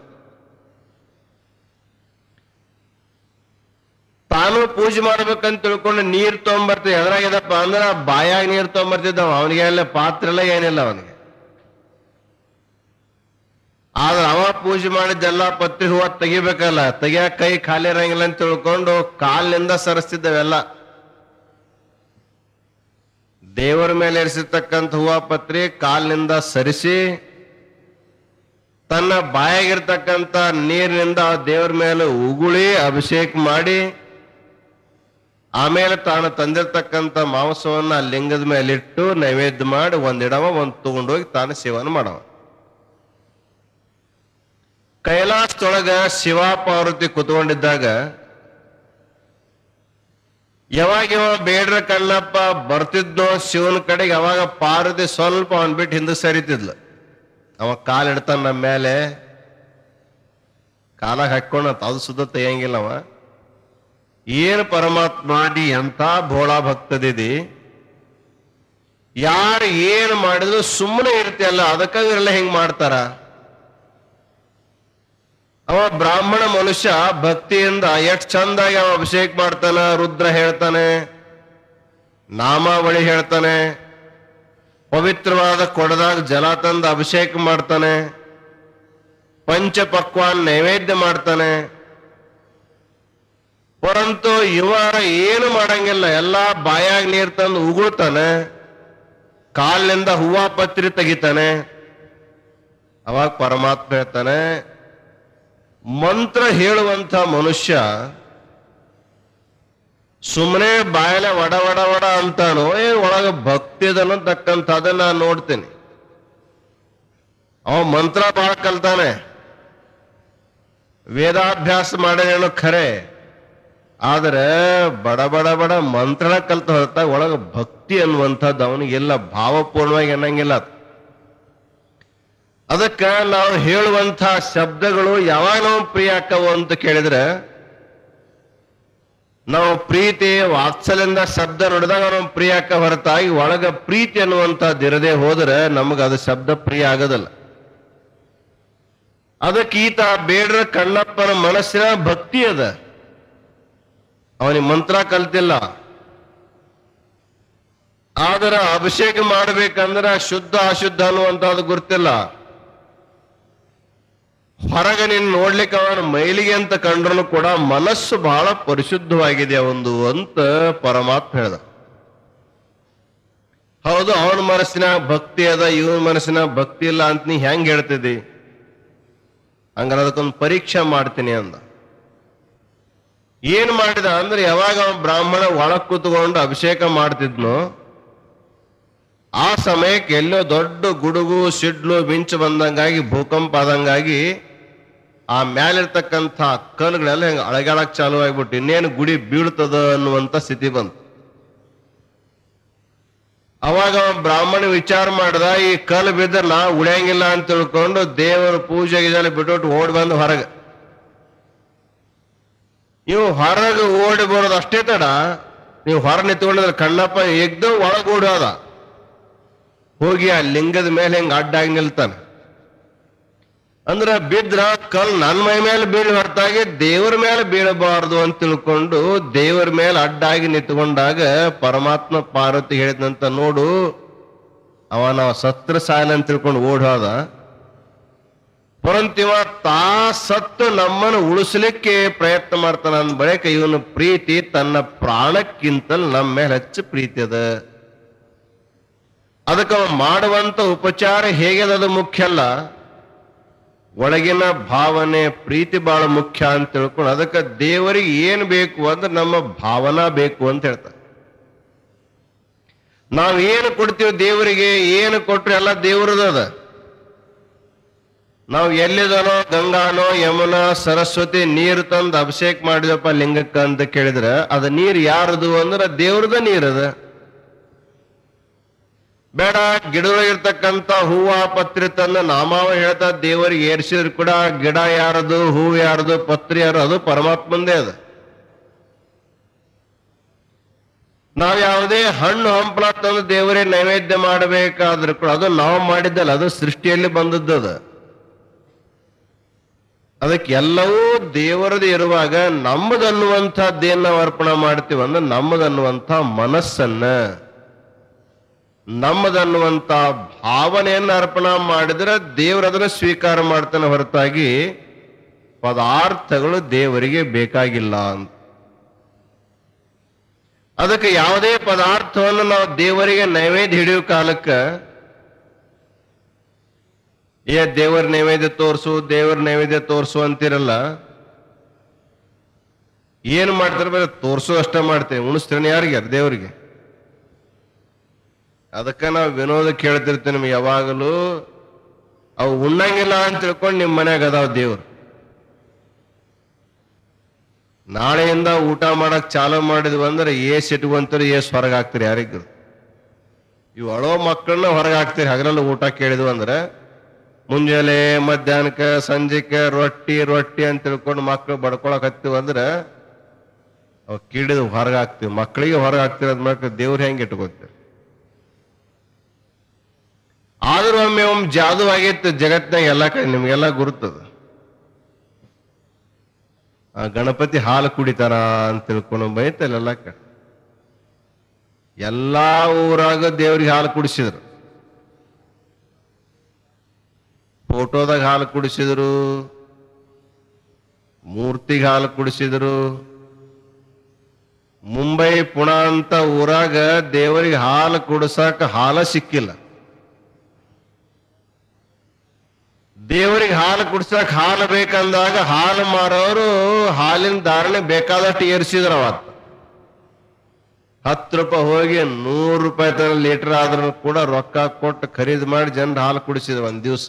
ತಾನು ಪೂಜೆ ಮಾಡ್ಬೇಕಂತ ತಿಳ್ಕೊಂಡು ನೀರ್ ತಗೊಂಬರ್ತಿದ್ದ ಎದ್ರಾಗಿದಪ್ಪ ಅಂದ್ರ ಬಾಯಾಗ ನೀರ್ ತಗೊಂಬರ್ತಿದ್ದ ಅವನಿಗೆ ಎಲ್ಲ ಪಾತ್ರ ಎಲ್ಲ ಏನಿಲ್ಲ ಅವನಿಗೆ ಆದ್ರೆ ಅವ ಪೂಜೆ ಮಾಡಿದ್ದೆಲ್ಲ ಪತ್ರಿ ಹೂವ ತೆಗಿಬೇಕಲ್ಲ ತೆಗಿಯಾಕ ಕೈ ಖಾಲಿ ಇರಂಗಿಲ್ಲ ಅಂತ ತಿಳ್ಕೊಂಡು ಕಾಲಿನಿಂದ ಸರಿಸ್ತಿದ್ದವೆಲ್ಲ ದೇವರ ಮೇಲೆ ಇರಿಸಿರ್ತಕ್ಕಂಥ ಹೂವ ಪತ್ರಿ ಕಾಲಿನಿಂದ ಸರಿಸಿ ತನ್ನ ಬಾಯಾಗಿರ್ತಕ್ಕಂಥ ನೀರಿನಿಂದ ಆ ದೇವರ ಮೇಲೆ ಉಗುಳಿ ಅಭಿಷೇಕ ಮಾಡಿ ಆಮೇಲೆ ತಾನು ತಂದಿರ್ತಕ್ಕಂಥ ಮಾಂಸವನ್ನ ಆ ಲಿಂಗದ ಮೇಲೆ ಇಟ್ಟು ನೈವೇದ್ಯ ಮಾಡಿ ಒಂದಿಡವ ಒಂದ್ ತಗೊಂಡೋಗಿ ತಾನು ಸೇವನೆ ಮಾಡವ ಕೈಲಾಸದೊಳಗ ಶಿವ ಪಾರ್ವತಿ ಕುತ್ಕೊಂಡಿದ್ದಾಗ ಯಾವಾಗ ಇವ ಬೇಡ್ರ ಕಣ್ಣಪ್ಪ ಬರ್ತಿದ್ನೋ ಶಿವನ ಕಡೆಗೆ ಅವಾಗ ಪಾರ್ವತಿ ಸ್ವಲ್ಪ ಅವನ್ ಬಿಟ್ಟು ಹಿಂದೆ ಸರಿತಿದ್ಲು ಅವ ಕಾಲ್ ಇಡ್ತಾನ ನಮ್ಮ ಮೇಲೆ ಕಾಲಾಗ ಹಾಕೊಂಡ ಅದು ಸುದ್ದ ತೆಗಿಯಂಗಿಲ್ಲ ಅವ ಏನು ಪರಮಾತ್ಮ ನೀ ಎಂತ ಭೋಳಾ ಭಕ್ತದಿದಿ ಯಾರು ಏನು ಮಾಡಿದ್ರು ಸುಮ್ಮನೆ ಇರ್ತಿಯಲ್ಲ ಅದಕ್ಕಾಗಿ ಇವರೆಲ್ಲ ಹಿಂಗ್ ಮಾಡ್ತಾರ ಅವ ಬ್ರಾಹ್ಮಣ ಮನುಷ್ಯ ಭಕ್ತಿಯಿಂದ ಎಷ್ಟ್ ಚಂದಾಗಿ ಅವ ಅಭಿಷೇಕ ಮಾಡ್ತಾನ ರುದ್ರ ಹೇಳ್ತಾನೆ ನಾಮಾವಳಿ ಹೇಳ್ತಾನೆ ಪವಿತ್ರವಾದ ಕೊಡದಾಗ ಜಲ ತಂದು ಅಭಿಷೇಕ ಮಾಡ್ತಾನೆ ಪಂಚ ಪಕ್ವಾನ್ ನೈವೇದ್ಯ ಮಾಡ್ತಾನೆ ಪರಂತು ಇವ ಏನು ಮಾಡಂಗಿಲ್ಲ ಎಲ್ಲಾ ಬಾಯಾಗ ನೀರ್ ತಂದು ಉಗುಳ್ತಾನೆ ಕಾಲಿನಿಂದ ಹೂವ ಪತ್ರಿ ತೆಗಿತಾನೆ ಅವಾಗ ಪರಮಾತ್ಮ ಹೇಳ್ತಾನೆ ಮಂತ್ರ ಹೇಳುವಂತ ಮನುಷ್ಯ ಸುಮ್ಮನೆ ಬಾಯಲೆ ವಡ ವಡ ವಡ ಅಂತಾನೋ ಏ ಒಳಗ ಭಕ್ತಿ ಅದನ್ನತಕ್ಕಂಥ ಅದನ್ನ ನಾನು ನೋಡ್ತೀನಿ ಅವ ಮಂತ್ರ ಬಾಳ ಕಲ್ತಾನೆ ವೇದಾಭ್ಯಾಸ ಮಾಡ್ಯಾನೇನೋ ಖರೆ ಆದ್ರೆ ಬಡ ಬಡ ಬಡ ಮಂತ್ರಣ ಕಲ್ತ ಹೊರತಾಗ ಒಳಗ ಭಕ್ತಿ ಅನ್ನುವಂಥದ್ದು ಅವನಿಗೆಲ್ಲ ಭಾವಪೂರ್ಣವಾಗಿ ಅನ್ನಂಗಿಲ್ಲ ಅದು. ಅದಕ್ಕ ನಾವು ಹೇಳುವಂತ ಶಬ್ದಗಳು ಯಾವಾಗ ನಾವು ಪ್ರಿಯ ಆಕ್ಕವು ಅಂತ ಕೇಳಿದ್ರೆ ನಾವು ಪ್ರೀತಿ ವಾತ್ಸಲ್ಯದಿಂದ ಶಬ್ದ ನೋಡಿದಾಗ ನಾವು ಪ್ರಿಯ ಆಕ್ಕ ಹೊರತಾಗಿ ಒಳಗ ಪ್ರೀತಿ ಅನ್ನುವಂಥದ್ದು ಇರದೆ ಹೋದ್ರೆ ನಮಗೆ ಅದು ಶಬ್ದ ಪ್ರಿಯ ಆಗೋದಿಲ್ಲ ಅದಕ್ಕೆ ಈತ ಬೇಡ್ರ ಕಣ್ಣಪ್ಪನ ಮನಸ್ಸಿನ ಭಕ್ತಿ ಅದ ಅವನಿಗೆ ಮಂತ್ರ ಕಲ್ತಿಲ್ಲ ಆದ್ರೆ ಅಭಿಷೇಕ ಮಾಡ್ಬೇಕಂದ್ರ ಶುದ್ಧ ಅಶುದ್ಧ ಅನ್ನುವಂಥದ್ದು ಗುರ್ತಿಲ್ಲ ಹೊರಗೆ ನೀನು ನೋಡ್ಲಿಕ್ಕೆ ಅವನ ಮೈಲಿಗೆ ಅಂತ ಕಂಡ್ರು ಕೂಡ ಮನಸ್ಸು ಬಹಳ ಪರಿಶುದ್ಧವಾಗಿದೆ ಒಂದು ಅಂತ ಪರಮಾತ್ಮ ಹೇಳ್ದ ಹೌದು ಅವನ ಮನಸ್ಸಿನ ಭಕ್ತಿ ಅದ ಇವನ ಮನಸ್ಸಿನ ಭಕ್ತಿ ಇಲ್ಲ ಅಂತ ನೀ ಹೆಂಗ್ ಹೇಳ್ತಿದ್ದಿ ಹಂಗಾರೆ ಅದಕ್ಕೊಂದು ಪರೀಕ್ಷೆ ಮಾಡ್ತೀನಿ ಅಂದ ಏನ್ ಮಾಡಿದ ಅಂದ್ರೆ ಯಾವಾಗ ಅವ ಬ್ರಾಹ್ಮಣ ಒಳಗ್ ಕೂತ್ಕೊಂಡು ಅಭಿಷೇಕ ಮಾಡ್ತಿದ್ನೋ ಆ ಸಮಯಕ್ಕೆ ಎಲ್ಲೋ ದೊಡ್ಡ ಗುಡುಗು ಸಿಡ್ಲು ಮಿಂಚು ಬಂದಂಗಾಗಿ ಭೂಕಂಪ ಆದಂಗಾಗಿ ಆ ಮ್ಯಾಲಿರ್ತಕ್ಕಂಥ ಕಲ್ಗಳೆಲ್ಲ ಹೆಂಗ ಅಳಗಾಡಕ್ ಚಾಲು ಆಗ್ಬಿಟ್ಟು ಇನ್ನೇನು ಗುಡಿ ಬೀಳ್ತದ ಅನ್ನುವಂತ ಸ್ಥಿತಿ ಬಂತು ಅವಾಗ ಅವ ಬ್ರಾಹ್ಮಣ ವಿಚಾರ ಮಾಡ್ದ ಈ ಕಲ್ ಬಿದ್ದರೆ ನಾ ಉಳಿಯಂಗಿಲ್ಲ ಅಂತ ತಿಳ್ಕೊಂಡು ದೇವರ ಪೂಜೆ ಇದೆಲ್ಲ ಬಿಟ್ಬಿಟ್ಟು ಓಡಿ ಬಂದು ಹೊರಗೆ ನೀವು ಹೊರಗೆ ಓಡಿ ಬರೋದು ಅಷ್ಟೇ ತಡ ನೀವು ಹೊರ ನಿಂತ್ಕೊಂಡಿದ್ರೆ ಕಣ್ಣಪ್ಪ ಎಗ್ದು ಒಳಗೆ ಓಡೋದ ಹೋಗಿ ಆ ಲಿಂಗದ ಮೇಲೆ ಹೆಂಗ್ ಅಡ್ಡಾಗಿ ನಿಲ್ತಾನೆ ಅಂದ್ರ ಬಿದ್ರ ಕಲ್ ನನ್ನ ಮೈ ಮೇಲೆ ಬೀಳ್ ಹೊರತಾಗಿ ದೇವರ ಮೇಲೆ ಬೀಳಬಾರದು ಅಂತ ತಿಳ್ಕೊಂಡು ದೇವರ ಮೇಲೆ ಅಡ್ಡಾಗಿ ನಿಂತ್ಕೊಂಡಾಗ ಪರಮಾತ್ಮ ಪಾರ್ವತಿ ಹೇಳಿದಂತ ನೋಡು ಅವ ನಾವು ಸತ್ರ ಸಾಯಲ ಅಂತ ತಿಳ್ಕೊಂಡು ಓಡ್ ಹೋದ ಪರಂತಿವ ತಾ ಸತ್ತು ನಮ್ಮನ್ನು ಉಳಿಸ್ಲಿಕ್ಕೆ ಪ್ರಯತ್ನ ಮಾಡ್ತಾನ ಅಂದ ಬಳಿಕ ಇವನು ಪ್ರೀತಿ ತನ್ನ ಪ್ರಾಣಕ್ಕಿಂತಲ್ ನಮ್ಮ ಮೇಲೆ ಹೆಚ್ಚು ಪ್ರೀತಿ ಅದ ಅದಕ್ಕೆ ಅವ ಮಾಡುವಂತ ಉಪಚಾರ ಹೇಗೆ ಅದು ಮುಖ್ಯ ಅಲ್ಲ ಒಳಗಿನ ಭಾವನೆ ಪ್ರೀತಿ ಬಹಳ ಮುಖ್ಯ ಅಂತ ತಿಳ್ಕೊಂಡು ಅದಕ್ಕೆ ದೇವರಿಗೆ ಏನ್ ಬೇಕು ಅಂದ್ರೆ ನಮ್ಮ ಭಾವನಾ ಬೇಕು ಅಂತ ಹೇಳ್ತಾರೆ ನಾವ್ ಏನು ಕೊಡ್ತೀವಿ ದೇವರಿಗೆ ಏನು ಕೊಟ್ರೆ ಎಲ್ಲ ದೇವರದ ಅದ ನಾವು ಎಲ್ಲಿದನೋ ಗಂಗಾನೋ ಯಮುನಾ ಸರಸ್ವತಿ ನೀರು ತಂದು ಅಭಿಷೇಕ ಮಾಡಿದಪ್ಪ ಲಿಂಗಕ್ಕ ಅಂತ ಕೇಳಿದ್ರೆ ಅದ ನೀರು ಯಾರದು ಅಂದ್ರೆ ದೇವ್ರದ ನೀರದ ಬೇಡ ಗಿಡದೊಳಗಿರ್ತಕ್ಕಂಥ ಹೂವ ಪತ್ರಿ ತಂದು ನಾಮಾವ ಹೇಳ್ತಾ ದೇವರಿಗೆ ಏರ್ಸಿದ್ರು ಕೂಡ ಗಿಡ ಯಾರದು ಹೂವು ಯಾರದು ಪತ್ರಿ ಯಾರು ಅದು ಪರಮಾತ್ಮಂದೇ ಅದ ನಾವ್ ಯಾವುದೇ ಹಣ್ಣು ಹಂಪಲ ತಂದು ದೇವರಿಗೆ ನೈವೇದ್ಯ ಮಾಡಬೇಕಾದ್ರೆ ಕೂಡ ಅದು ನಾವು ಮಾಡಿದ್ದಲ್ಲ ಅದು ಸೃಷ್ಟಿಯಲ್ಲಿ ಬಂದದ್ದದ ಅದಕ್ಕೆ ಎಲ್ಲವೂ ದೇವರದು ಇರುವಾಗ ನಮ್ಮದನ್ನುವಂಥದ್ದೇನ್ ನಾವು ಅರ್ಪಣೆ ಮಾಡ್ತೀವಿ ಅಂದ್ರೆ ನಮ್ಮದನ್ನುವಂಥ ಮನಸ್ಸನ್ನ ನಮ್ಮದನ್ನುವಂತ ಭಾವನೆಯನ್ನು ಅರ್ಪಣೆ ಮಾಡಿದ್ರೆ ದೇವರು ಅದನ್ನು ಸ್ವೀಕಾರ ಮಾಡ್ತಾನೆ ಹೊರತಾಗಿ ಪದಾರ್ಥಗಳು ದೇವರಿಗೆ ಬೇಕಾಗಿಲ್ಲ ಅಂತ ಅದಕ್ಕೆ ಯಾವುದೇ ಪದಾರ್ಥವನ್ನು ನಾವು ದೇವರಿಗೆ ನೈವೇದ್ಯ ಹಿಡಿಯೋ ಕಾಲಕ್ಕೆ ಏ ದೇವರ ನೈವೇದ್ಯ ತೋರಿಸು ದೇವರ ನೈವೇದ್ಯ ತೋರಿಸು ಅಂತಿರಲ್ಲ ಏನು ಮಾಡ್ತಾರೆ ಬರೀ ತೋರಿಸು ಅಷ್ಟೇ ಮಾಡ್ತೇವೆ ಉಣಿಸ್ತಾನೆ ಯಾರಿಗೆ ದೇವರಿಗೆ ಅದಕ್ಕೆ ನಾವು ವಿನೋದ ಕೇಳ್ತಿರ್ತೀವಿ ನಿಮ್ಗೆ ಯಾವಾಗಲೂ ಅವು ಉಣ್ಣಂಗಿಲ್ಲ ಅಂತ ತಿಳ್ಕೊಂಡು ನಿಮ್ಮ ಮನ್ಯಾಗ ಅದಾವ ದೇವ್ರು ನಾಳೆಯಿಂದ ಊಟ ಮಾಡಕ್ ಚಾಲು ಮಾಡಿದ್ವಿ ಅಂದ್ರೆ ಏಸ್ ಇಟ್ಕೊಂತೀರಿ ಏಸ್ ಹೊರಗೆ ಹಾಕ್ತೀರಿ ಯಾರಿಗೂ ಇವು ಅಳೋ ಮಕ್ಕಳನ್ನ ಹೊರಗೆ ಹಾಕ್ತೀರಿ ಹಗಲೆಲ್ಲ ಊಟ ಕೇಳಿದ್ವು ಅಂದ್ರೆ ಮುಂಜಾನೆ ಮಧ್ಯಾಹ್ನಕ್ಕೆ ಸಂಜೆಕ್ಕೆ ರೊಟ್ಟಿ ರೊಟ್ಟಿ ಅಂತ ತಿಳ್ಕೊಂಡು ಮಕ್ಕಳು ಬಡ್ಕೊಳಕ್ ಹತ್ತೀವಿ ಅಂದ್ರೆ ಅವ್ ಕಿಡಿದು ಹೊರಗೆ ಹಾಕ್ತಿವಿ ಮಕ್ಕಳಿಗೆ ಹೊರಗೆ ಹಾಕ್ತಿವಿ ಅದ್ ಮಕ್ಳು ದೇವ್ರು ಹೆಂಗೆ ಇಟ್ಕೋತೀರಿ ಆದ್ರೂ ಒಮ್ಮೆ ಒಮ್ಮೆ ಜಾದು ಆಗೈತೆ ಜಗತ್ನಾಗ ಎಲ್ಲ ಕಡೆ ನಿಮ್ಗೆಲ್ಲ ಗುರುತದ ಆ ಗಣಪತಿ ಹಾಲು ಕುಡಿತಾರ ಅಂತ ತಿಳ್ಕೊಂಡು ಬೈತಲ್ಲ ಎಲ್ಲ ಕಡೆ ಎಲ್ಲಾ ಊರಾಗ ದೇವ್ರಿಗೆ ಹಾಲು ಕುಡಿಸಿದ್ರು ಫೋಟೋದಾಗ ಹಾಲು ಕುಡಿಸಿದ್ರು ಮೂರ್ತಿಗೆ ಹಾಲು ಕುಡಿಸಿದ್ರು ಮುಂಬೈ ಪುಣ ಅಂತ ಊರಾಗ ದೇವರಿಗೆ ಹಾಲು ಕುಡಿಸಾಕ ಹಾಲ ಸಿಕ್ಕಿಲ್ಲ ದೇವರಿಗೆ ಹಾಲು ಕುಡ್ಸಕ್ ಹಾಲು ಬೇಕಂದಾಗ ಹಾಲು ಮಾರೋರು ಹಾಲಿನ ಧಾರಣೆ ಬೇಕಾದಷ್ಟು ಏರಿಸಿದ್ರು ಅವತ್ತು ಹತ್ತು ರೂಪಾಯಿ ಹೋಗಿ ನೂರು ರೂಪಾಯಿ ತರ ಲೀಟರ್ ಆದ್ರೂ ಕೂಡ ರೊಕ್ಕ ಕೊಟ್ಟು ಖರೀದಿ ಮಾಡಿ ಜನರು ಹಾಲು ಕುಡಿಸಿದ್ರು ಒಂದ್ ದಿವ್ಸ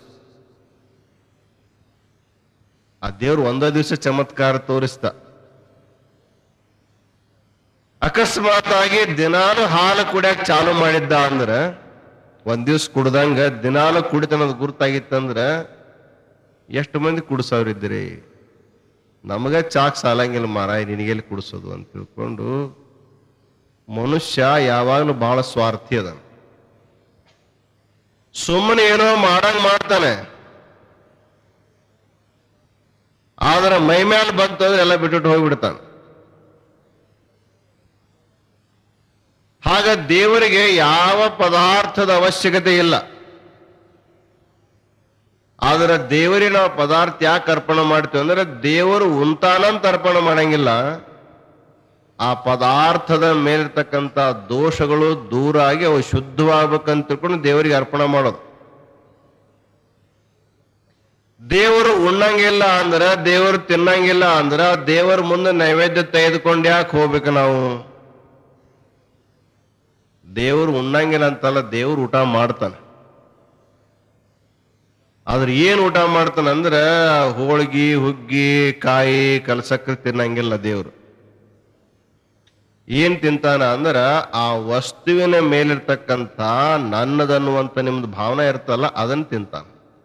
ಆ ದೇವ್ರು ಒಂದ ದಿವಸ ಚಮತ್ಕಾರ ತೋರಿಸ್ತ ಅಕಸ್ಮಾತ್ ಆಗಿ ದಿನಾಲು ಹಾಲು ಕುಡಿಯಕ್ ಚಾಲು ಮಾಡಿದ್ದ ಅಂದ್ರ ಒಂದ್ ದಿವ್ಸ ಕುಡ್ದಂಗ ದಿನಾಲು ಕುಡಿತನದ ಗುರ್ತಾಗಿತ್ತಂದ್ರ ಎಷ್ಟು ಮಂದಿ ಕುಡಿಸೋರಿದ್ದೀರಿ ನಮಗ ಚಾಕ್ ಸಾಲಂಗಿಲ್ಲ ಮಾರಾಯ ನಿನಗೆಲ್ಲಿ ಕುಡಿಸೋದು ಅಂತ ತಿಳ್ಕೊಂಡು ಮನುಷ್ಯ ಯಾವಾಗಲೂ ಬಹಳ ಸ್ವಾರ್ಥಿ ಅದ ಸುಮ್ಮನೆ ಏನೋ ಮಾಡಂಗ್ ಮಾಡ್ತಾನೆ ಆದ್ರೆ ಮೈ ಮೇಲೆ ಬಂತಂದ್ರೆ ಎಲ್ಲ ಬಿಟ್ಬಿಟ್ಟು ಹೋಗ್ಬಿಡ್ತಾನೆ ಹಾಗ ದೇವರಿಗೆ ಯಾವ ಪದಾರ್ಥದ ಅವಶ್ಯಕತೆ ಇಲ್ಲ ಆದ್ರೆ ದೇವರಿಗೆ ನಾವು ಪದಾರ್ಥ ಯಾಕೆ ಅರ್ಪಣೆ ಮಾಡ್ತೀವಿ ಅಂದ್ರೆ ದೇವರು ಉಂತಾನಂತ ಅರ್ಪಣೆ ಮಾಡಂಗಿಲ್ಲ ಆ ಪದಾರ್ಥದ ಮೇಲಿರ್ತಕ್ಕಂಥ ದೋಷಗಳು ದೂರ ಆಗಿ ಅವು ಶುದ್ಧವಾಗ್ಬೇಕಂತ ತಿಳ್ಕೊಂಡು ದೇವರಿಗೆ ಅರ್ಪಣೆ ಮಾಡೋದು ದೇವರು ಉಣ್ಣಂಗಿಲ್ಲ ಅಂದ್ರ ದೇವರು ತಿನ್ನಂಗಿಲ್ಲ ಅಂದ್ರ ದೇವರ ಮುಂದೆ ನೈವೇದ್ಯ ತೆಗೆದುಕೊಂಡು ಯಾಕೆ ಹೋಗ್ಬೇಕು ನಾವು ದೇವರು ಉಣ್ಣಂಗಿಲ್ಲ ಅಂತಲ್ಲ ದೇವ್ರು ಊಟ ಮಾಡ್ತಾನೆ ಆದ್ರೆ ಏನ್ ಊಟ ಮಾಡ್ತಾನೆ ಅಂದ್ರ ಹೋಳ್ಗಿ ಹುಗ್ಗಿ ಕಾಯಿ ಕಲಸಕ್ರೆ ತಿನ್ನಂಗಿಲ್ಲ ದೇವ್ರು ಏನ್ ತಿಂತಾನ ಅಂದ್ರ ಆ ವಸ್ತುವಿನ ಮೇಲಿರ್ತಕ್ಕಂಥ ನನ್ನದನ್ನುವಂತ ನಿಮ್ದು ಭಾವನೆ ಇರ್ತಲ್ಲ ಅದನ್ನ ತಿಂತಾನ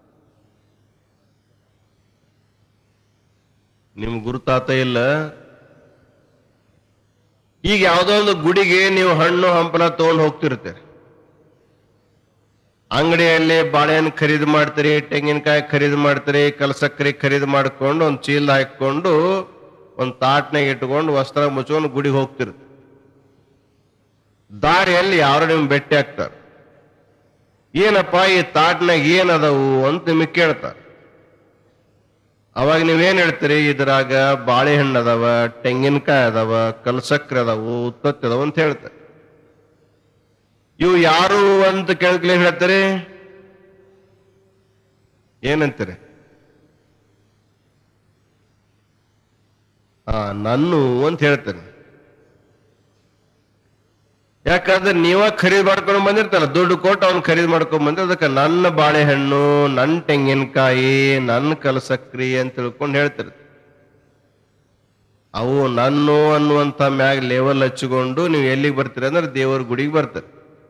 ನಿಮ್ ಗುರುತಾತ ಇಲ್ಲ ಈಗ ಯಾವುದೋ ಒಂದು ಗುಡಿಗೆ ನೀವು ಹಣ್ಣು ಹಂಪಲ ತಗೊಂಡು ಹೋಗ್ತಿರ್ತೀರಿ ಅಂಗಡಿಯಲ್ಲಿ ಬಾಳೆಹಣ್ಣು ಖರೀದಿ ಮಾಡ್ತೀರಿ ತೆಂಗಿನಕಾಯಿ ಖರೀದಿ ಮಾಡ್ತೀರಿ ಕಲಸಕ್ಕರಿ ಖರೀದಿ ಮಾಡ್ಕೊಂಡು ಒಂದು ಚೀಲ ಹಾಕೊಂಡು ಒಂದು ತಾಟ್ನಾಗ ಇಟ್ಕೊಂಡು ವಸ್ತ್ರ ಮುಚ್ಕೊಂಡು ಗುಡಿಗೆ ಹೋಗ್ತಿರ್ತೀರಿ ದಾರಿಯಲ್ಲಿ ಯಾರು ನಿಮ್ ಭೇಟಿ ಆಗ್ತಾರೆ ಏನಪ್ಪ ಈ ತಾಟ್ನಾಗ ಏನದವು ಅಂತ ನಿಮಗೆ ಕೇಳ್ತಾರೆ ಅವಾಗ ನೀವೇನ್ ಹೇಳ್ತೀರಿ ಇದ್ರಾಗ ಬಾಳೆಹಣ್ಣು ಅದಾವ ತೆಂಗಿನಕಾಯಿ ಅದಾವ ಕಲ್ಸಕ್ರೆ ಅದಾವು ಉತ್ತತ್ತಿ ಅದಾವ ಅಂತ ಹೇಳ್ತಾರೆ ಇವು ಯಾರು ಅಂತ ಕೇಳ್ಕಲಿ ಹೇಳ್ತಾರೆ ಏನಂತೀರಿ ಆ ನನ್ನು ಅಂತ ಹೇಳ್ತಾರೆ ಯಾಕಂದ್ರೆ ನೀವ ಖರೀದಿ ಮಾಡ್ಕೊಂಡು ಬಂದಿರ್ತಾರ ದುಡ್ಡು ಕೊಟ್ಟು ಅವ್ನು ಖರೀದಿ ಮಾಡ್ಕೊಂಡ್ ಬಂದ್ರೆ ಅದಕ್ಕೆ ನನ್ನ ಬಾಳೆಹಣ್ಣು ನನ್ನ ತೆಂಗಿನಕಾಯಿ ನನ್ನ ಕಲಸಕ್ರಿ ಅಂತ ತಿಳ್ಕೊಂಡು ಹೇಳ್ತಿರ್ ಅವು ನನ್ನು ಅನ್ನುವಂತ ಮ್ಯಾಗ ಲೆವೆಲ್ ಹಚ್ಚಿಕೊಂಡು ನೀವು ಎಲ್ಲಿಗೆ ಬರ್ತೀರಿ ಅಂದ್ರೆ ದೇವರ ಗುಡಿಗೆ ಬರ್ತೀರಿ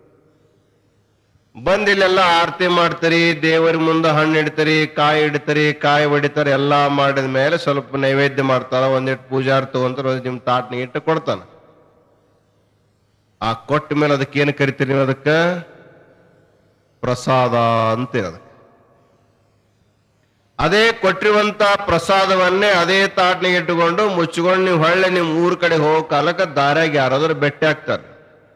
ಬಂದ್ ಇಲ್ಲೆಲ್ಲ ಆರತಿ ಮಾಡ್ತೀರಿ ದೇವರ ಮುಂದೆ ಹಣ್ಣು ಇಡ್ತೀರಿ ಕಾಯಿ ಇಡ್ತೀರಿ ಕಾಯಿ ಹೊಡಿತಾರೆ ಎಲ್ಲಾ ಮಾಡಿದ ಮೇಲೆ ಸ್ವಲ್ಪ ನೈವೇದ್ಯ ಮಾಡ್ತಾರ ಒಂದಿಟ್ಟು ಪೂಜಾರ್ ತಗೊಂತಾರ ಒಂದ್ ನಿಮ್ ತಾಟ್ನಿಗೆ ಇಟ್ಟು ಕೊಡ್ತಾನ ಆ ಕೊಟ್ಟ ಮೇಲೆ ಅದಕ್ಕೆ ಏನು ಕರಿತೀರಿ ನೀವು ಅದಕ್ಕ ಪ್ರಸಾದ ಅಂತೀರ ಅದಕ್ಕೆ ಅದೇ ಕೊಟ್ಟಿರುವಂತ ಪ್ರಸಾದವನ್ನೇ ಅದೇ ತಾಟ್ನಿಗೆ ಇಟ್ಟುಕೊಂಡು ಮುಚ್ಚಿಕೊಂಡು ನೀವು ಹೊಳ್ಳೆ ನಿಮ್ ಊರ್ ಕಡೆ ಹೋಗೋ ಕಾಲಕ್ಕ ದಾರ್ಯಾಗ ಯಾರಾದ್ರೂ ಭೇಟಿ ಆಗ್ತಾರೆ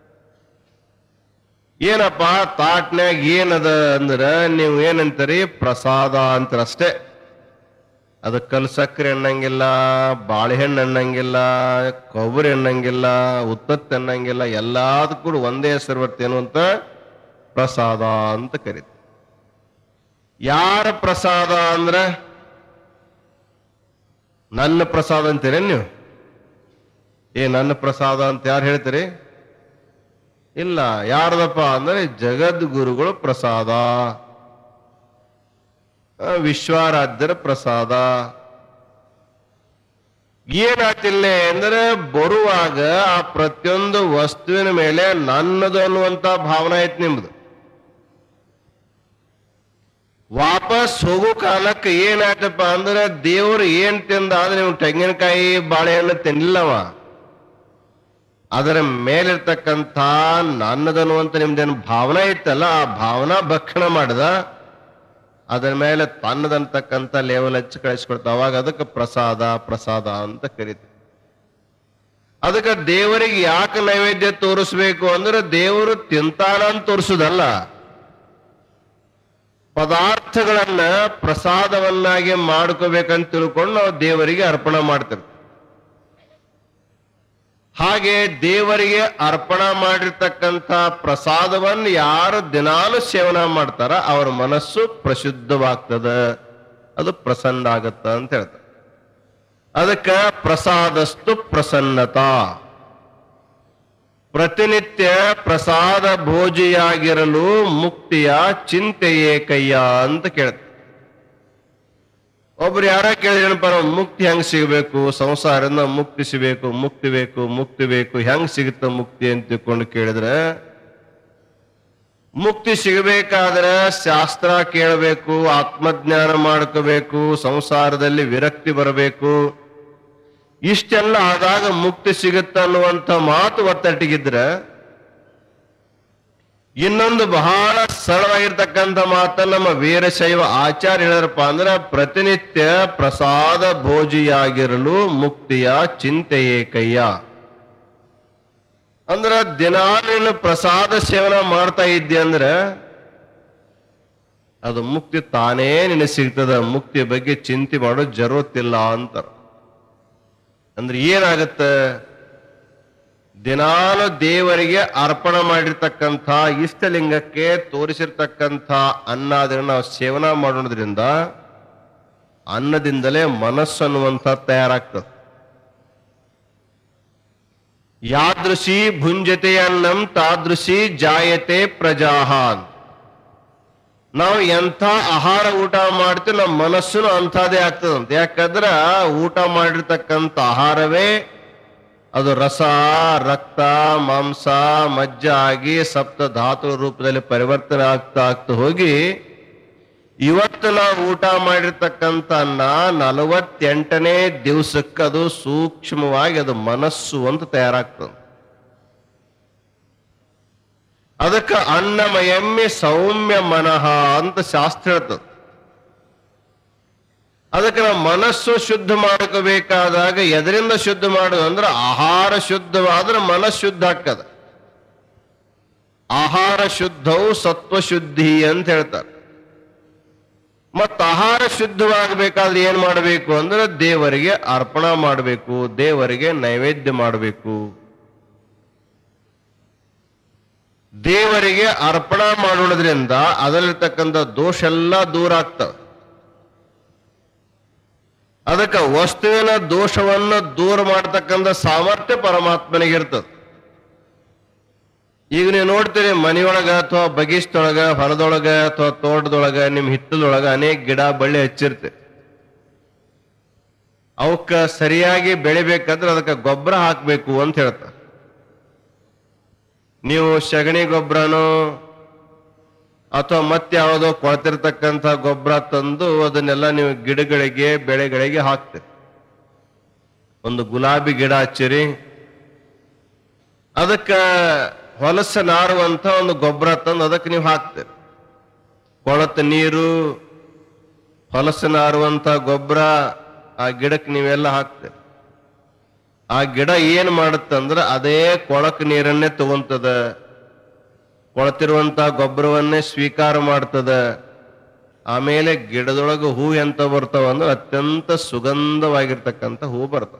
ಏನಪ್ಪ ತಾಟ್ನ್ಯಾಗ ಏನದ ಅಂದ್ರ ನೀವು ಏನಂತೀರಿ ಪ್ರಸಾದ ಅಂತೀರ ಅಷ್ಟೇ ಅದು ಕಲ್ ಸಕ್ಕರೆ ಅನ್ನಂಗಿಲ್ಲ ಬಾಳೆಹಣ್ಣು ಅನ್ನಂಗಿಲ್ಲ ಕೊಬ್ಬರಿ ಅನ್ನಂಗಿಲ್ಲ ಉತ್ತತ್ತಿ ಅನ್ನಂಗಿಲ್ಲ ಎಲ್ಲದಕ್ಕೂ ಕೂಡ ಒಂದೇ ಹೆಸರು ಬರ್ತೇನು ಅಂತ ಪ್ರಸಾದ ಅಂತ ಕರೀತಾರೆ ಯಾರ ಪ್ರಸಾದ ಅಂದ್ರ ನನ್ನ ಪ್ರಸಾದ ಅಂತೀರ ನೀವು ಏ ನನ್ನ ಪ್ರಸಾದ ಅಂತ ಯಾರು ಹೇಳ್ತೀರಿ ಇಲ್ಲ ಯಾರ್ದಪ್ಪ ಅಂದ್ರೆ ಜಗದ್ಗುರುಗಳು ಪ್ರಸಾದ ಆ, ವಿಶ್ವಾರಾಧ್ಯರ ಪ್ರಸಾದ ಏನಾತಿಲ್ಲ ಅಂದ್ರೆ ಬರುವಾಗ ಆ ಪ್ರತಿಯೊಂದು ವಸ್ತುವಿನ ಮೇಲೆ ನನ್ನದು ಅನ್ನುವಂತ ಭಾವನೆ ಐತಿ ನಿಮ್ದು ವಾಪಸ್ ಹೋಗೋ ಕಾಲಕ್ಕೆ ಏನಾಯ್ತಪ್ಪ ಅಂದ್ರೆ ದೇವ್ರು ಏನ್ ತಿಂದ ಅಂದ್ರೆ ನೀವು ತೆಂಗಿನಕಾಯಿ ಬಾಳೆಹಣ್ಣು ತಿನ್ನಿಲ್ಲವ ಅದರ ಮೇಲಿರ್ತಕ್ಕಂಥ ನನ್ನದನ್ನುವಂತ ನಿಮ್ದೇನು ಭಾವನಾ ಇತ್ತಲ್ಲ ಆ ಭಾವನಾ ಭಕ್ಷಣ ಮಾಡಿದ ಅದರ ಮೇಲೆ ತನ್ನದಂತಕ್ಕಂಥ ಲೆವೆಲ್ ಹಚ್ಚಿ ಕಳಿಸ್ಕೊಡ್ತಾ ಅವಾಗ ಅದಕ್ಕೆ ಪ್ರಸಾದ ಪ್ರಸಾದ ಅಂತ ಕರೀತೀವಿ ಅದಕ್ಕೆ ದೇವರಿಗೆ ಯಾಕೆ ನೈವೇದ್ಯ ತೋರಿಸ್ಬೇಕು ಅಂದ್ರೆ ದೇವರು ತಿಂತಾನ ಅಂತ ತೋರಿಸುದಲ್ಲ ಪದಾರ್ಥಗಳನ್ನ ಪ್ರಸಾದವನ್ನಾಗಿ ಮಾಡ್ಕೋಬೇಕಂತ ತಿಳ್ಕೊಂಡು ನಾವು ದೇವರಿಗೆ ಅರ್ಪಣೆ ಮಾಡ್ತೇವೆ ಹಾಗೆ ದೇವರಿಗೆ ಅರ್ಪಣೆ ಮಾಡಿರ್ತಕ್ಕಂಥ ಪ್ರಸಾದವನ್ನು ಯಾರು ದಿನಾಲು ಸೇವನ ಮಾಡ್ತಾರ ಅವರ ಮನಸ್ಸು ಪ್ರಶುದ್ಧವಾಗ್ತದ ಅದು ಪ್ರಸನ್ನ ಆಗತ್ತ ಅಂತ ಹೇಳ್ತಾರೆ ಅದಕ್ಕೆ ಪ್ರಸಾದಸ್ತು ಪ್ರಸನ್ನತಾ ಪ್ರತಿನಿತ್ಯ ಪ್ರಸಾದ ಭೋಜಿಯಾಗಿರಲು ಮುಕ್ತಿಯ ಚಿಂತೆಯೇ ಕಯ್ಯ ಅಂತ ಕೇಳ್ತಾರೆ ಒಬ್ರು ಯಾರ ಕೇಳಿದ್ರಪ್ಪ ನಾವು ಮುಕ್ತಿ ಹೆಂಗ್ ಸಿಗಬೇಕು ಸಂಸಾರದಿಂದ ಮುಕ್ತಿ ಸಿಗಬೇಕು ಮುಕ್ತಿ ಬೇಕು ಮುಕ್ತಿ ಬೇಕು ಹೆಂಗ್ ಸಿಗುತ್ತ ಮುಕ್ತಿ ಅಂತ ತಿಳ್ಕೊಂಡು ಕೇಳಿದ್ರೆ ಮುಕ್ತಿ ಸಿಗಬೇಕಾದ್ರೆ ಶಾಸ್ತ್ರ ಕೇಳಬೇಕು ಆತ್ಮಜ್ಞಾನ ಮಾಡ್ಕೋಬೇಕು ಸಂಸಾರದಲ್ಲಿ ವಿರಕ್ತಿ ಬರಬೇಕು ಇಷ್ಟೆಲ್ಲ ಆದಾಗ ಮುಕ್ತಿ ಸಿಗುತ್ತ ಅನ್ನುವಂಥ ಮಾತು ಒತ್ತಟ್ಟಿಗಿದ್ರೆ ಇನ್ನೊಂದು ಬಹಳ ಸರಳವಾಗಿರ್ತಕ್ಕಂಥ ಮಾತ ನಮ್ಮ ವೀರಶೈವ ಆಚಾರ್ಯ ಹೇಳಿದ್ರಪ್ಪ ಅಂದ್ರೆ ಪ್ರತಿನಿತ್ಯ ಪ್ರಸಾದ ಭೋಜಿಯಾಗಿರಲು ಮುಕ್ತಿಯ ಚಿಂತೆಯೇ ಕಯ್ಯ ಅಂದ್ರ ದಿನಾ ನೀನು ಪ್ರಸಾದ ಸೇವನೆ ಮಾಡ್ತಾ ಇದ್ದಿ ಅಂದ್ರೆ ಅದು ಮುಕ್ತಿ ತಾನೇ ನಿನಗೆ ಸಿಗ್ತದ ಮುಕ್ತಿಯ ಬಗ್ಗೆ ಚಿಂತೆ ಮಾಡೋ ಜರುತ್ತಿಲ್ಲ ಅಂತಾರ ಅಂದ್ರೆ ಏನಾಗತ್ತೆ ದಿನಾಲು ದೇವರಿಗೆ ಅರ್ಪಣೆ ಮಾಡಿರ್ತಕ್ಕಂಥ ಇಷ್ಟಲಿಂಗಕ್ಕೆ ತೋರಿಸಿರ್ತಕ್ಕಂಥ ಅನ್ನಾದಿನ ನಾವು ಸೇವನಾ ಮಾಡೋದ್ರಿಂದ ಅನ್ನದಿಂದಲೇ ಮನಸ್ಸು ಅನ್ನುವಂಥ ತಯಾರಾಗ್ತದೆ ಯಾದೃಶಿ ಭುಂಜತೆ ಅನ್ನಂ ತಾದೃಶಿ ಜಾಯತೆ ಪ್ರಜಾಹ ಅಂತ. ನಾವು ಎಂಥ ಆಹಾರ ಊಟ ಮಾಡ್ತೀವಿ ನಮ್ಮ ಮನಸ್ಸುನು ಅಂಥದ್ದೇ ಆಗ್ತದಂತ ಯಾಕಂದ್ರ ಊಟ ಮಾಡಿರ್ತಕ್ಕಂಥ ಆಹಾರವೇ ಅದು ರಸ ರಕ್ತ ಮಾಂಸ ಮಜ್ಜ ಆಗಿ ಸಪ್ತ ಧಾತು ರೂಪದಲ್ಲಿ ಪರಿವರ್ತನೆ ಆಗ್ತಾ ಆಗ್ತಾ ಹೋಗಿ ಇವತ್ತು ನಾವು ಊಟ ಮಾಡಿರ್ತಕ್ಕಂಥ ಅನ್ನ ನಲವತ್ತೆಂಟನೇ ದಿವಸಕ್ಕೆ ಅದು ಸೂಕ್ಷ್ಮವಾಗಿ ಅದು ಮನಸ್ಸು ಅಂತ ತಯಾರಾಗ್ತದೆ ಅದಕ್ಕೆ ಅನ್ನಮಯಮ್ಮೆ ಸೌಮ್ಯ ಮನಃ ಅಂತ ಶಾಸ್ತ್ರ ಹೇಳ್ತದೆ ಅದಕ್ಕೆ ನಾವು ಮನಸ್ಸು ಶುದ್ಧ ಮಾಡ್ಕೋಬೇಕಾದಾಗ ಎದರಿಂದ ಶುದ್ಧ ಮಾಡೋದು ಅಂದ್ರೆ ಆಹಾರ ಶುದ್ಧವಾದ್ರೆ ಮನಸ್ಸು ಶುದ್ಧ ಆಗ್ತದೆ ಆಹಾರ ಶುದ್ಧವು ಸತ್ವ ಶುದ್ಧಿ ಅಂತ ಹೇಳ್ತಾರೆ ಮತ್ತ ಆಹಾರ ಶುದ್ಧವಾಗಬೇಕಾದ್ರೆ ಏನ್ ಮಾಡಬೇಕು ಅಂದ್ರೆ ದೇವರಿಗೆ ಅರ್ಪಣಾ ಮಾಡಬೇಕು ದೇವರಿಗೆ ನೈವೇದ್ಯ ಮಾಡಬೇಕು ದೇವರಿಗೆ ಅರ್ಪಣಾ ಮಾಡೋದ್ರಿಂದ ಅದರಲ್ಲಿರ್ತಕ್ಕಂಥ ದೋಷ ಎಲ್ಲ ದೂರ ಆಗ್ತವೆ ಅದಕ್ಕೆ ವಸ್ತುವಿನ ದೋಷವನ್ನು ದೂರ ಮಾಡತಕ್ಕಂಥ ಸಾಮರ್ಥ್ಯ ಪರಮಾತ್ಮನಿಗೆ ಇರ್ತದೆ ಈಗ ನೀವು ನೋಡ್ತೀರಿ ಮನೆಯೊಳಗ ಅಥವಾ ಬಗೀಚ್ದೊಳಗ ಹೊಲದೊಳಗ ಅಥವಾ ತೋಟದೊಳಗ ನಿಮ್ ಹಿತ್ತಲೊಳಗ ಅನೇಕ ಗಿಡ ಬಳ್ಳಿ ಹಚ್ಚಿರ್ತೆ ಅವಕ್ಕ ಸರಿಯಾಗಿ ಬೆಳಿಬೇಕಂದ್ರೆ ಅದಕ್ಕೆ ಗೊಬ್ಬರ ಹಾಕ್ಬೇಕು ಅಂತ ಹೇಳ್ತಾರೆ ನೀವು ಸಗಣಿ ಗೊಬ್ಬರನೋ ಅಥವಾ ಮತ್ತೆ ಯಾವುದೋ ಕೊಳ್ತಿರ್ತಕ್ಕಂಥ ಗೊಬ್ಬರ ತಂದು ಅದನ್ನೆಲ್ಲ ನೀವು ಗಿಡಗಳಿಗೆ ಬೆಳೆಗಳಿಗೆ ಹಾಕ್ತೀರಿ ಒಂದು ಗುಲಾಬಿ ಗಿಡ ಹಚ್ಚಿರಿ ಅದಕ್ಕ ಹೊಲಸ ನಾರುವಂತ ಒಂದು ಗೊಬ್ಬರ ತಂದು ಅದಕ್ಕೆ ನೀವು ಹಾಕ್ತೀರಿ ಕೊಳತ ನೀರು ಹೊಲಸ ನಾರುವಂತ ಗೊಬ್ಬರ ಆ ಗಿಡಕ್ಕೆ ನೀವೆಲ್ಲ ಹಾಕ್ತೀರಿ ಆ ಗಿಡ ಏನ್ ಮಾಡುತ್ತಂದ್ರೆ ಅದೇ ಕೊಳಕ ನೀರನ್ನೇ ತಗೊಂತದ ಕೊಳತಿರುವಂತ ಗೊಬ್ಬರವನ್ನೇ ಸ್ವೀಕಾರ ಮಾಡ್ತದ ಆಮೇಲೆ ಗಿಡದೊಳಗೆ ಹೂ ಎಂತ ಬರ್ತಾವ ಅಂದ್ರೆ ಅತ್ಯಂತ ಸುಗಂಧವಾಗಿರ್ತಕ್ಕಂಥ ಹೂ ಬರ್ತಾವ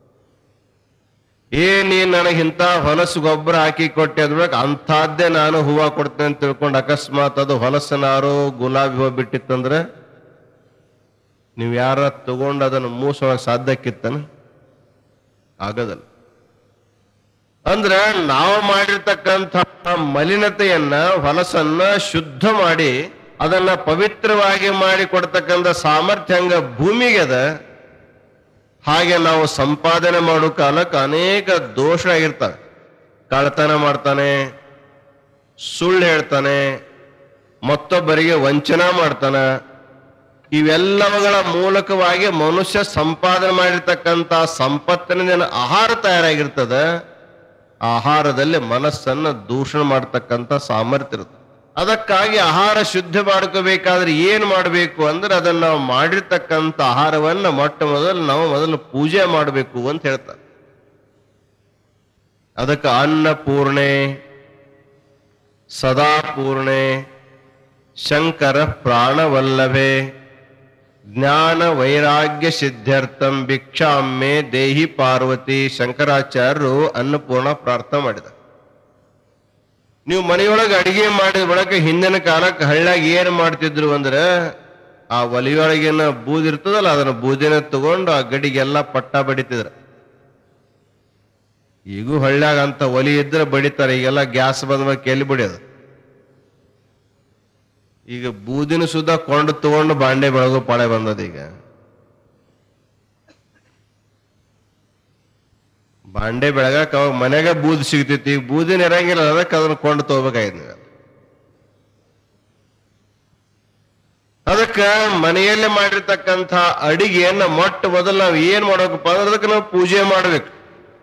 ಏ ನೀನ್ ನನಗಿಂತ ಹೊಲಸು ಗೊಬ್ಬರ ಹಾಕಿ ಕೊಟ್ಟೆ ಅದ್ರೊಳಗೆ ಅಂಥದ್ದೇ ನಾನು ಹೂವ ಕೊಡ್ತೇನೆ ಅಂತ ತಿಳ್ಕೊಂಡು ಅಕಸ್ಮಾತ್ ಅದು ಹೊಲಸು ನಾರು ಗುಲಾಬಿ ಹೂವು ಬಿಟ್ಟಿತ್ತಂದ್ರೆ ನೀವು ಯಾರ ತಗೊಂಡು ಅದನ್ನು ಮೂಸೊಳಗೆ ಸಾಧ್ಯಕ್ಕಿತ್ತನ ಆಗದಲ್ಲ ಅಂದ್ರೆ ನಾವು ಮಾಡಿರ್ತಕ್ಕಂಥ ಮಲಿನತೆಯನ್ನ ಹೊಲಸನ್ನ ಶುದ್ಧ ಮಾಡಿ ಅದನ್ನ ಪವಿತ್ರವಾಗಿ ಮಾಡಿ ಕೊಡ್ತಕ್ಕಂಥ ಸಾಮರ್ಥ್ಯ ಹಂಗ ಭೂಮಿಗೆ ಅದ ಹಾಗೆ ನಾವು ಸಂಪಾದನೆ ಮಾಡೋ ಕಾಲಕ್ಕೆ ಅನೇಕ ದೋಷ ಆಗಿರ್ತವೆ ಕಳ್ತನ ಮಾಡ್ತಾನೆ ಸುಳ್ಳು ಹೇಳ್ತಾನೆ ಮತ್ತೊಬ್ಬರಿಗೆ ವಂಚನಾ ಮಾಡ್ತಾನ ಇವೆಲ್ಲವುಗಳ ಮೂಲಕವಾಗಿ ಮನುಷ್ಯ ಸಂಪಾದನೆ ಮಾಡಿರ್ತಕ್ಕಂಥ ಸಂಪತ್ತಿನ ಆಹಾರ ತಯಾರಾಗಿರ್ತದ ಆಹಾರದಲ್ಲಿ ಮನಸ್ಸನ್ನ ದೂಷಣ ಮಾಡ್ತಕ್ಕಂಥ ಸಾಮರ್ಥ್ಯ ಇರುತ್ತೆ ಅದಕ್ಕಾಗಿ ಆಹಾರ ಶುದ್ಧ ಮಾಡ್ಕೋಬೇಕಾದ್ರೆ ಏನ್ ಮಾಡಬೇಕು ಅಂದ್ರೆ ಅದನ್ನ ನಾವು ಮಾಡಿರ್ತಕ್ಕಂಥ ಆಹಾರವನ್ನ ಮೊಟ್ಟ ಮೊದಲು ನಾವು ಮೊದಲು ಪೂಜೆ ಮಾಡಬೇಕು ಅಂತ ಹೇಳ್ತಾರೆ ಅದಕ್ಕೆ ಅನ್ನಪೂರ್ಣೆ ಸದಾಪೂರ್ಣೆ ಶಂಕರ ಪ್ರಾಣವಲ್ಲಭೆ ಜ್ಞಾನ ವೈರಾಗ್ಯ ಸಿದ್ಧಾರ್ಥಂ ಭಿಕ್ಷಾಮ್ಮೆ ದೇಹಿ ಪಾರ್ವತಿ ಶಂಕರಾಚಾರ್ಯರು ಅನ್ನಪೂರ್ಣ ಪ್ರಾರ್ಥನೆ ಮಾಡಿದ ನೀವು ಮನೆಯೊಳಗೆ ಅಡಿಗೆ ಮಾಡಿದ ಬಳಿಕ ಹಿಂದಿನ ಕಾಲಕ್ಕೆ ಹಳ್ಳ್ಯಾಗ ಏನ್ ಮಾಡ್ತಿದ್ರು ಅಂದ್ರೆ ಆ ಒಲಿಯೊಳಗಿನ ಬೂದಿ ಇರ್ತದಲ್ಲ ಅದನ್ನ ಬೂದಿನ ತಗೊಂಡು ಆ ಗಡಿಗೆಲ್ಲ ಪಟ್ಟ ಬಡಿತಿದ್ರು ಈಗೂ ಹಳ್ಳ್ಯಾಗ ಅಂತ ಒಲಿ ಇದ್ರೆ ಬಡಿತಾರೆ ಈಗೆಲ್ಲ ಗ್ಯಾಸ್ ಬಂದ ಮೇಲೆ ಎಲ್ಲಿ ಬಡಿಯೋದು ಈಗ ಬೂದಿನ ಸುದ್ದ ಕೊಂಡು ತಗೊಂಡು ಬಾಂಡೆ ಬೆಳಗು ಪಾಳೆ ಬಂದದ ಈಗ ಬಾಂಡೆ ಬೆಳಗಾಕ ಅವಾಗ ಮನೆಗ ಬೂದಿ ಸಿಗ್ತೈತಿ ಈಗ ಬೂದಿನ ಇರಂಗಿಲ್ಲ ಅದಕ್ಕೆ ಅದನ್ನ ಕೊಂಡು ತಗೋಬೇಕಾಯ್ತು ನೀವು ಅದಕ್ಕೆ ಮನೆಯಲ್ಲೇ ಮಾಡಿರ್ತಕ್ಕಂಥ ಅಡಿಗೆಯನ್ನ ಮೊಟ್ಟ ಮೊದಲು ನಾವು ಏನ್ ಮಾಡ್ಬೇಕಪ್ಪ ಅಂದ್ರೆ ಅದಕ್ಕೆ ನಾವು ಪೂಜೆ ಮಾಡ್ಬೇಕು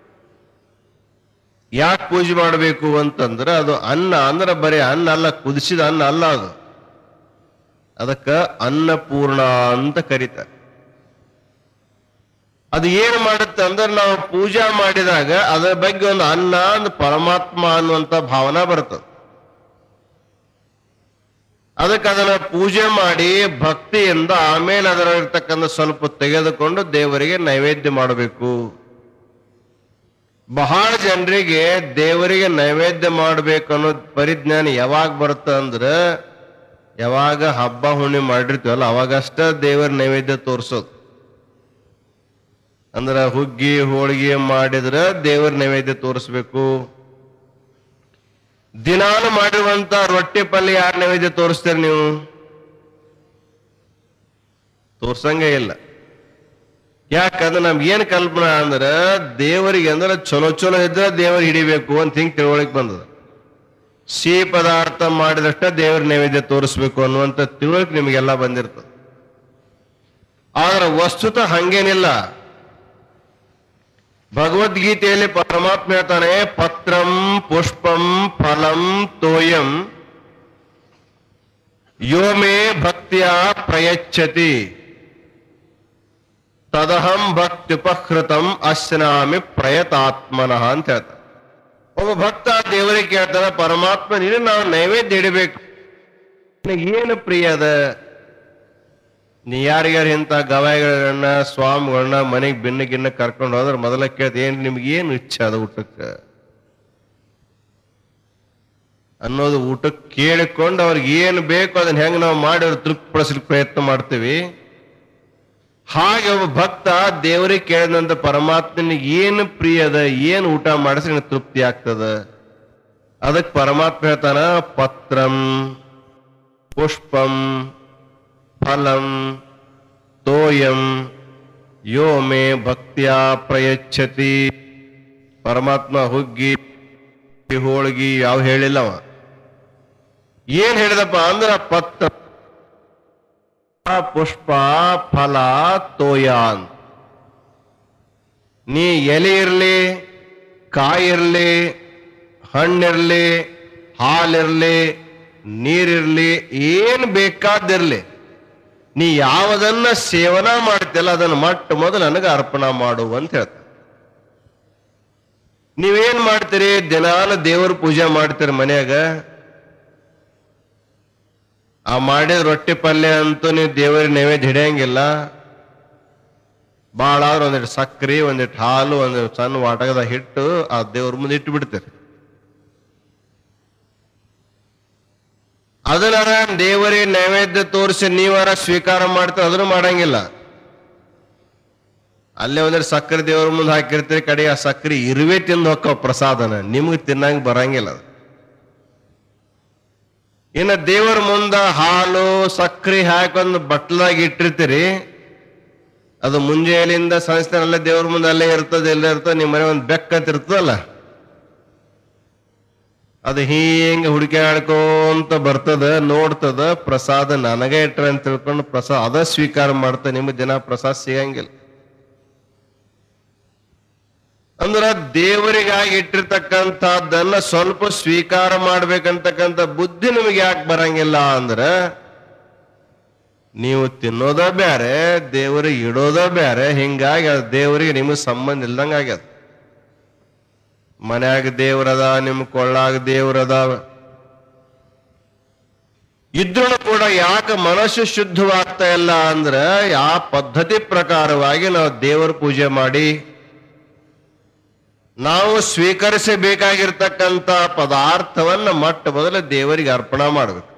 ಯಾಕೆ ಪೂಜೆ ಮಾಡಬೇಕು ಅಂತಂದ್ರೆ ಅದು ಅನ್ನ ಅಂದ್ರೆ ಬರೀ ಅನ್ನ ಅಲ್ಲ ಕುದಿಸಿದ ಅನ್ನ ಅಲ್ಲ ಅದು ಅದಕ್ಕ ಅನ್ನಪೂರ್ಣ ಅಂತ ಕರೀತಾರೆ ಅದು ಏನು ಮಾಡುತ್ತೆ ಅಂದ್ರೆ ನಾವು ಪೂಜಾ ಮಾಡಿದಾಗ ಅದರ ಬಗ್ಗೆ ಒಂದು ಅನ್ನ ಒಂದು ಪರಮಾತ್ಮ ಅನ್ನುವಂತ ಭಾವನಾ ಬರ್ತದೆ ಅದಕ್ಕೆ ಅದನ್ನ ಪೂಜೆ ಮಾಡಿ ಭಕ್ತಿಯಿಂದ ಆಮೇಲೆ ಅದರಲ್ಲಿರ್ತಕ್ಕಂಥ ಸ್ವಲ್ಪ ತೆಗೆದುಕೊಂಡು ದೇವರಿಗೆ ನೈವೇದ್ಯ ಮಾಡಬೇಕು ಬಹಳ ಜನರಿಗೆ ದೇವರಿಗೆ ನೈವೇದ್ಯ ಮಾಡ್ಬೇಕು ಅನ್ನೋ ಪರಿಜ್ಞಾನ ಯಾವಾಗ ಬರುತ್ತೆ ಅಂದ್ರೆ ಯಾವಾಗ ಹಬ್ಬ ಹುಣ್ಣಿ ಮಾಡಿರ್ತೀವಲ್ಲ ಅವಾಗಷ್ಟ ದೇವರ ನೈವೇದ್ಯ ತೋರಿಸೋದು ಅಂದ್ರ ಹುಗ್ಗಿ ಹೋಳಿಗೆ ಮಾಡಿದ್ರ ದೇವರ ನೈವೇದ್ಯ ತೋರಿಸ್ಬೇಕು ದಿನಾನು ಮಾಡಿರುವಂತ ರೊಟ್ಟಿ ಪಲ್ಯ ಯಾರ ನೈವೇದ್ಯ ತೋರಿಸ್ತೀರಿ ನೀವು ತೋರ್ಸಂಗೇ ಇಲ್ಲ ಯಾಕಂದ್ರೆ ನಮ್ಗೆ ಏನ್ ಕಲ್ಪನಾ ಅಂದ್ರ ದೇವರಿಗೆ ಅಂದ್ರೆ ಚಲೋ ಚಲೋ ಇದ್ರೆ ದೇವರ್ ಹಿಡಿಬೇಕು ಅಂತ ಹಿಂಗ್ ತಿಳುವಳಿಕೆ ಬಂದದ ಸಿಹಿ ಪದಾರ್ಥ ಮಾಡಿದಷ್ಟ ದೇವರ ನೈವೇದ್ಯ ತೋರಿಸ್ಬೇಕು ಅನ್ನುವಂತ ತಿಳುವಳಿಕೆ ನಿಮಗೆಲ್ಲ ಬಂದಿರ್ತದೆ ಆದ್ರೆ ವಸ್ತುತ ಹಂಗೇನಿಲ್ಲ ಭಗವದ್ಗೀತೆಯಲ್ಲಿ ಪರಮಾತ್ಮ ಹೇಳ್ತಾನೆ ಪತ್ರಂ ಪುಷ್ಪಂ ಫಲಂ ತೋಯಂ ಯೋ ಮೇ ಭಕ್ತಿಯ ಪ್ರಯಚ್ಛತಿ ತದಹಂ ಭಕ್ತ್ಯುಪಹೃತಂ ಅಶ್ನಾಮಿ ಪ್ರಯತಾತ್ಮನಃ ಅಂತ ಹೇಳ್ತಾರೆ ಒಬ್ಬ ಭಕ್ತ ದೇವರಿಗೆ ಕೇಳ್ತಾನೆ ಪರಮಾತ್ಮ ನೀನು ನಾವು ನೈವೇದ್ಯ ಇಡಬೇಕು ನಿನಗೆ ಏನು ಪ್ರಿಯ ಅದ ನೀ ಯಾರಿಗಾರ ಇಂಥ ಗವಾಯಿಗಳನ್ನ ಸ್ವಾಮಿಗಳನ್ನ ಮನೆಗೆ ಬೆನ್ನ ಗಿನ್ನ ಕರ್ಕೊಂಡು ಹೋದ್ರೆ ಮೊದಲ ಕೇಳ್ತ ಏನ್ ನಿಮ್ಗೆ ಏನು ಇಚ್ಛೆ ಅದ ಊಟಕ್ಕೆ ಅನ್ನೋದು ಊಟಕ್ಕೆ ಕೇಳಿಕೊಂಡು ಅವ್ರಿಗೆ ಏನು ಬೇಕು ಅದನ್ನ ಹೆಂಗ್ ನಾವು ಮಾಡಿ ಅವ್ರು ತೃಪ್ತಿಪಡಿಸ್ಲಿಕ್ಕೆ ಪ್ರಯತ್ನ ಮಾಡ್ತೀವಿ ಹಾಗೆ ಒಬ್ಬ ಭಕ್ತ ದೇವರಿಗೆ ಕೇಳಿದಂತ ಪರಮಾತ್ಮನಿಗೆ ಏನು ಪ್ರಿಯದ ಏನು ಊಟ ಮಾಡಿಸಿ ನಿನಗೆ ತೃಪ್ತಿ ಆಗ್ತದ ಅದಕ್ಕೆ ಪರಮಾತ್ಮ ಹೇಳ್ತಾನ ಪತ್ರಂ ಪುಷ್ಪಂ ಫಲಂ ತೋಯಂ ಯೋ ಮೇ ಭಕ್ತಿಯ ಪ್ರಯಚ್ಛತಿ ಪರಮಾತ್ಮ ಹುಗ್ಗಿ ಹೋಳ್ಗಿ ಯಾವ ಹೇಳಿಲ್ಲವ ಏನ್ ಹೇಳಿದಪ್ಪ ಅಂದ್ರ ಪತ್ರ ಪುಷ್ಪ ಫಲ ತೋಯಾನ್ ನೀ ಎಲೆ ಇರ್ಲಿ ಕಾಯಿ ಇರ್ಲಿ ಹಣ್ಣಿರ್ಲಿ ಹಾಲಿರ್ಲಿ ನೀರಿರ್ಲಿ ಏನ್ ಬೇಕಾದಿರ್ಲಿ ನೀ ಯಾವುದನ್ನ ಸೇವನಾ ಮಾಡ್ತಿಲ್ಲ ಅದನ್ನ ಮಟ್ಟ ಮೊದಲು ನನಗೆ ಅರ್ಪಣ ಮಾಡು ಅಂತ ಹೇಳ್ತಾರೆ ನೀವೇನ್ ಮಾಡ್ತೀರಿ ದಿನಾಲ ದೇವ್ರ ಪೂಜೆ ಮಾಡ್ತೀರಿ ಮನ್ಯಾಗ ಆ ಮಾಡಿದ ರೊಟ್ಟಿ ಪಲ್ಯ ಅಂತೂ ನೀವು ದೇವರಿಗೆ ನೈವೇದ್ಯ ಹಿಡಿಯಂಗಿಲ್ಲ ಭಾಳ ಆದ್ರೆ ಒಂದಿಟ್ಟು ಸಕ್ರಿ ಒಂದಿಟ್ಟು ಹಾಲು ಒಂದಿಟ್ಟು ಸಣ್ಣ ವಾಟಕದ ಹಿಟ್ಟು ಆ ದೇವ್ರ ಮುಂದೆ ಇಟ್ಟು ಬಿಡ್ತೀರಿ ಅದನ್ನ ದೇವರಿಗೆ ನೈವೇದ್ಯ ತೋರಿಸಿ ನೀವಾರ ಸ್ವೀಕಾರ ಮಾಡ್ತೀರ ಅದನ್ನು ಮಾಡಂಗಿಲ್ಲ ಅಲ್ಲೇ ಒಂದಿಟ್ಟು ಸಕ್ಕರೆ ದೇವ್ರ ಮುಂದೆ ಹಾಕಿರ್ತೀರಿ ಕಡೆ ಆ ಸಕ್ಕರೆ ಇರುವೆ ತಿಂದು ಹೋಕ್ಕವ ಪ್ರಸಾದನ ನಿಮ್ಗೆ ತಿನ್ನಂಗ್ ಬರಂಗಿಲ್ಲ ಅದು ಇನ್ನು ದೇವರ ಮುಂದ ಹಾಲು ಸಕ್ರೆ ಹಾಕೊಂದು ಬಟ್ಲಾಗಿ ಇಟ್ಟಿರ್ತೀರಿ ಅದು ಮುಂಜಾನೆಯಿಂದ ಸಂಸ್ಥೆನಲ್ಲೇ ದೇವ್ರ ಮುಂದೆ ಅಲ್ಲೇ ಇರ್ತದೆ ಎಲ್ಲ ಇರ್ತದೆ ನಿಮ್ಮ ಮನೆ ಒಂದು ಬೆಕ್ಕಂತ ಇರ್ತದಲ್ಲ ಅದು ಹಿಂಗೆ ಹುಡುಕಾಡ್ಕೊಂತ ಬರ್ತದ ನೋಡ್ತದ ಪ್ರಸಾದ ನನಗೆ ಇಟ್ರ ಅಂತ ತಿಳ್ಕೊಂಡು ಪ್ರಸಾದ ಅದ ಸ್ವೀಕಾರ ಮಾಡ್ತ ನಿಮ್ಗೆ ದಿನ ಪ್ರಸಾದ ಸಿಗಂಗಿಲ್ಲ ಅಂದ್ರ ದೇವರಿಗಾಗಿ ಇಟ್ಟಿರ್ತಕ್ಕಂಥದ್ದನ್ನ ಸ್ವಲ್ಪ ಸ್ವೀಕಾರ ಮಾಡ್ಬೇಕಂತಕ್ಕಂಥ ಬುದ್ಧಿ ನಿಮಗೆ ಯಾಕೆ ಬರಂಗಿಲ್ಲ ಅಂದ್ರ ನೀವು ತಿನ್ನೋದ ಬ್ಯಾರೆ ದೇವರಿಗೆ ಇಡೋದ ಬ್ಯಾರೆ ಹಿಂಗಾಗಿ ಅದು ದೇವರಿಗೆ ನಿಮಗೆ ಸಂಬಂಧ ಇಲ್ದಂಗ ಆಗ್ಯದ ಮನ್ಯಾಗ ದೇವ್ರದ ನಿಮ್ ಕೊಳ್ಳಾಗ ದೇವ್ರದ ಇದ್ರೂ ಕೂಡ ಯಾಕೆ ಮನಸ್ಸು ಶುದ್ಧವಾಗ್ತಾ ಇಲ್ಲ ಅಂದ್ರೆ ಆ ಪದ್ಧತಿ ಪ್ರಕಾರವಾಗಿ ನಾವು ದೇವರ ಪೂಜೆ ಮಾಡಿ ನಾವು ಸ್ವೀಕರಿಸಬೇಕಾಗಿರ್ತಕ್ಕಂಥ ಪದಾರ್ಥವನ್ನ ಮೊಟ್ಟ ಮೊದಲು ದೇವರಿಗೆ ಅರ್ಪಣೆ ಮಾಡಬೇಕು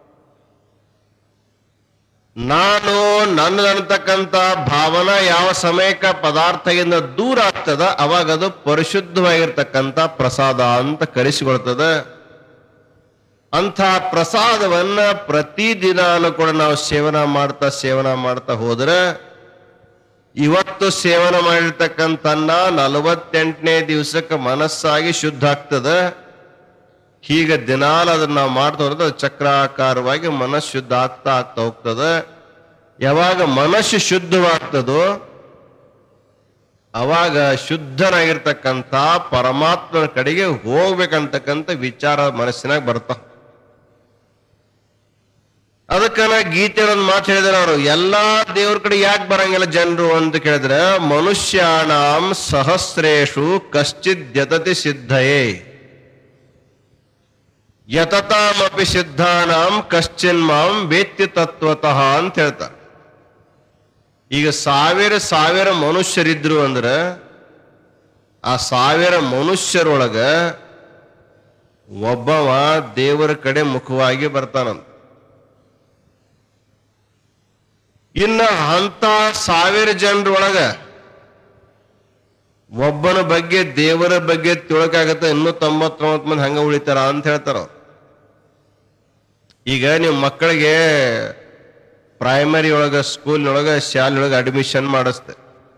ನಾನು ನನ್ನದನ್ನತಕ್ಕಂಥ ಭಾವನಾ ಯಾವ ಸಮಯಕ್ಕೆ ಪದಾರ್ಥದಿಂದ ದೂರ ಆಗ್ತದ ಅವಾಗ ಅದು ಪರಿಶುದ್ಧವಾಗಿರ್ತಕ್ಕಂಥ ಪ್ರಸಾದ ಅಂತ ಕರೆಸಿಕೊಳ್ತದ ಅಂಥ ಪ್ರಸಾದವನ್ನ ಪ್ರತಿದಿನಾನು ಕೂಡ ನಾವು ಸೇವನ ಮಾಡ್ತಾ ಸೇವನ ಮಾಡ್ತಾ ಹೋದ್ರೆ ಇವತ್ತು ಸೇವನೆ ಮಾಡಿರ್ತಕ್ಕಂಥನ್ನ ನಲವತ್ತೆಂಟನೇ ದಿವಸಕ್ಕೆ ಮನಸ್ಸಾಗಿ ಶುದ್ಧ ಆಗ್ತದ ಹೀಗೆ ದಿನಾಲ ಅದನ್ನ ನಾವು ಮಾಡ್ತಾ ಹೋದ್ರೆ ಅದು ಚಕ್ರಾಕಾರವಾಗಿ ಮನಸ್ಸು ಶುದ್ಧ ಆಗ್ತಾ ಆಗ್ತಾ ಹೋಗ್ತದ ಯಾವಾಗ ಮನಸ್ಸು ಶುದ್ಧವಾಗ್ತದೋ ಅವಾಗ ಶುದ್ಧನಾಗಿರ್ತಕ್ಕಂಥ ಪರಮಾತ್ಮನ ಕಡೆಗೆ ಹೋಗ್ಬೇಕಂತಕ್ಕಂಥ ವಿಚಾರ ಮನಸ್ಸಿನಾಗ ಬರ್ತಾವ ಅದಕ್ಕ ನಾ ಗೀತೆ ಒಂದು ಮಾತು ಹೇಳಿದ್ರೆ ಅವರು ಎಲ್ಲಾ ದೇವ್ರ ಕಡೆ ಯಾಕೆ ಬರಂಗಿಲ್ಲ ಜನರು ಅಂತ ಕೇಳಿದ್ರೆ ಮನುಷ್ಯಾಣಾಂ ಸಹಸ್ರೇಶು ಕಶ್ಚಿತ್ ಜತತಿ ಸಿದ್ಧಯೇ ಯತತಾಮಪಿ ಸಿದ್ಧಾನಾಂ ಕಶ್ಚಿನ್ ಮಾಂ ವೇತ್ಯ ತತ್ವತಃ ಅಂತ ಹೇಳ್ತಾರೆ ಈಗ ಸಾವಿರ ಸಾವಿರ ಮನುಷ್ಯರಿದ್ರು ಅಂದ್ರೆ ಆ ಸಾವಿರ ಮನುಷ್ಯರೊಳಗ ಒಬ್ಬವ ದೇವರ ಕಡೆ ಮುಖವಾಗಿ ಬರ್ತಾನಂತ ಇನ್ನ ಅಂತ ಸಾವಿರ ಜನರೊಳಗ ಒಬ್ಬನ ಬಗ್ಗೆ ದೇವರ ಬಗ್ಗೆ ತಿಳ್ಕಾಗತ್ತ ಇನ್ನೂ ತೊಂಬತ್ತೊಂಬತ್ತು ಮಂದಿ ಹಂಗ ಉಳಿತಾರ ಅಂತ ಹೇಳ್ತಾರ ಅವ್ರು. ಈಗ ನೀವು ಮಕ್ಕಳಿಗೆ ಪ್ರೈಮರಿ ಒಳಗ ಸ್ಕೂಲ್ನೊಳಗ ಶಾಲೆಯೊಳಗೆ ಅಡ್ಮಿಷನ್ ಮಾಡಿಸ್ತೆ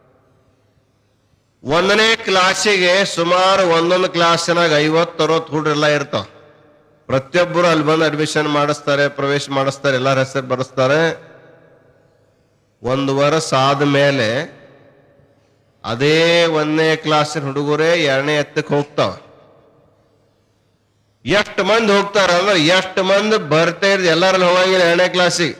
ಒಂದನೇ ಕ್ಲಾಸಿಗೆ ಸುಮಾರು ಒಂದೊಂದು ಕ್ಲಾಸಿನಾಗ ಐವತ್ತು ಅರವತ್ತು ಹುಡುಗರೆಲ್ಲ ಇರ್ತಾವ ಪ್ರತಿಯೊಬ್ಬರು ಅಲ್ಲಿ ಬಂದು ಅಡ್ಮಿಷನ್ ಮಾಡಿಸ್ತಾರೆ ಪ್ರವೇಶ ಮಾಡಿಸ್ತಾರೆ ಎಲ್ಲರ ಹೆಸರು ಬರೆಸ್ತಾರೆ ಒಂದು ವರ್ಷ ಆದ್ಮೇಲೆ ಅದೇ ಒಂದನೇ ಕ್ಲಾಸಿನ ಹುಡುಗರೇ ಎರಡನೇ ಎತ್ತಕ್ಕೆ ಹೋಗ್ತಾವ ಎಷ್ಟು ಮಂದಿ ಹೋಗ್ತಾರ ಅಂದ್ರೆ ಎಷ್ಟು ಮಂದಿ ಬರ್ತಾ ಇರ್ದು ಎಲ್ಲರಲ್ಲಿ ಹೋಗಂಗಿಲ್ಲ ಎರಡನೇ ಕ್ಲಾಸಿಗೆ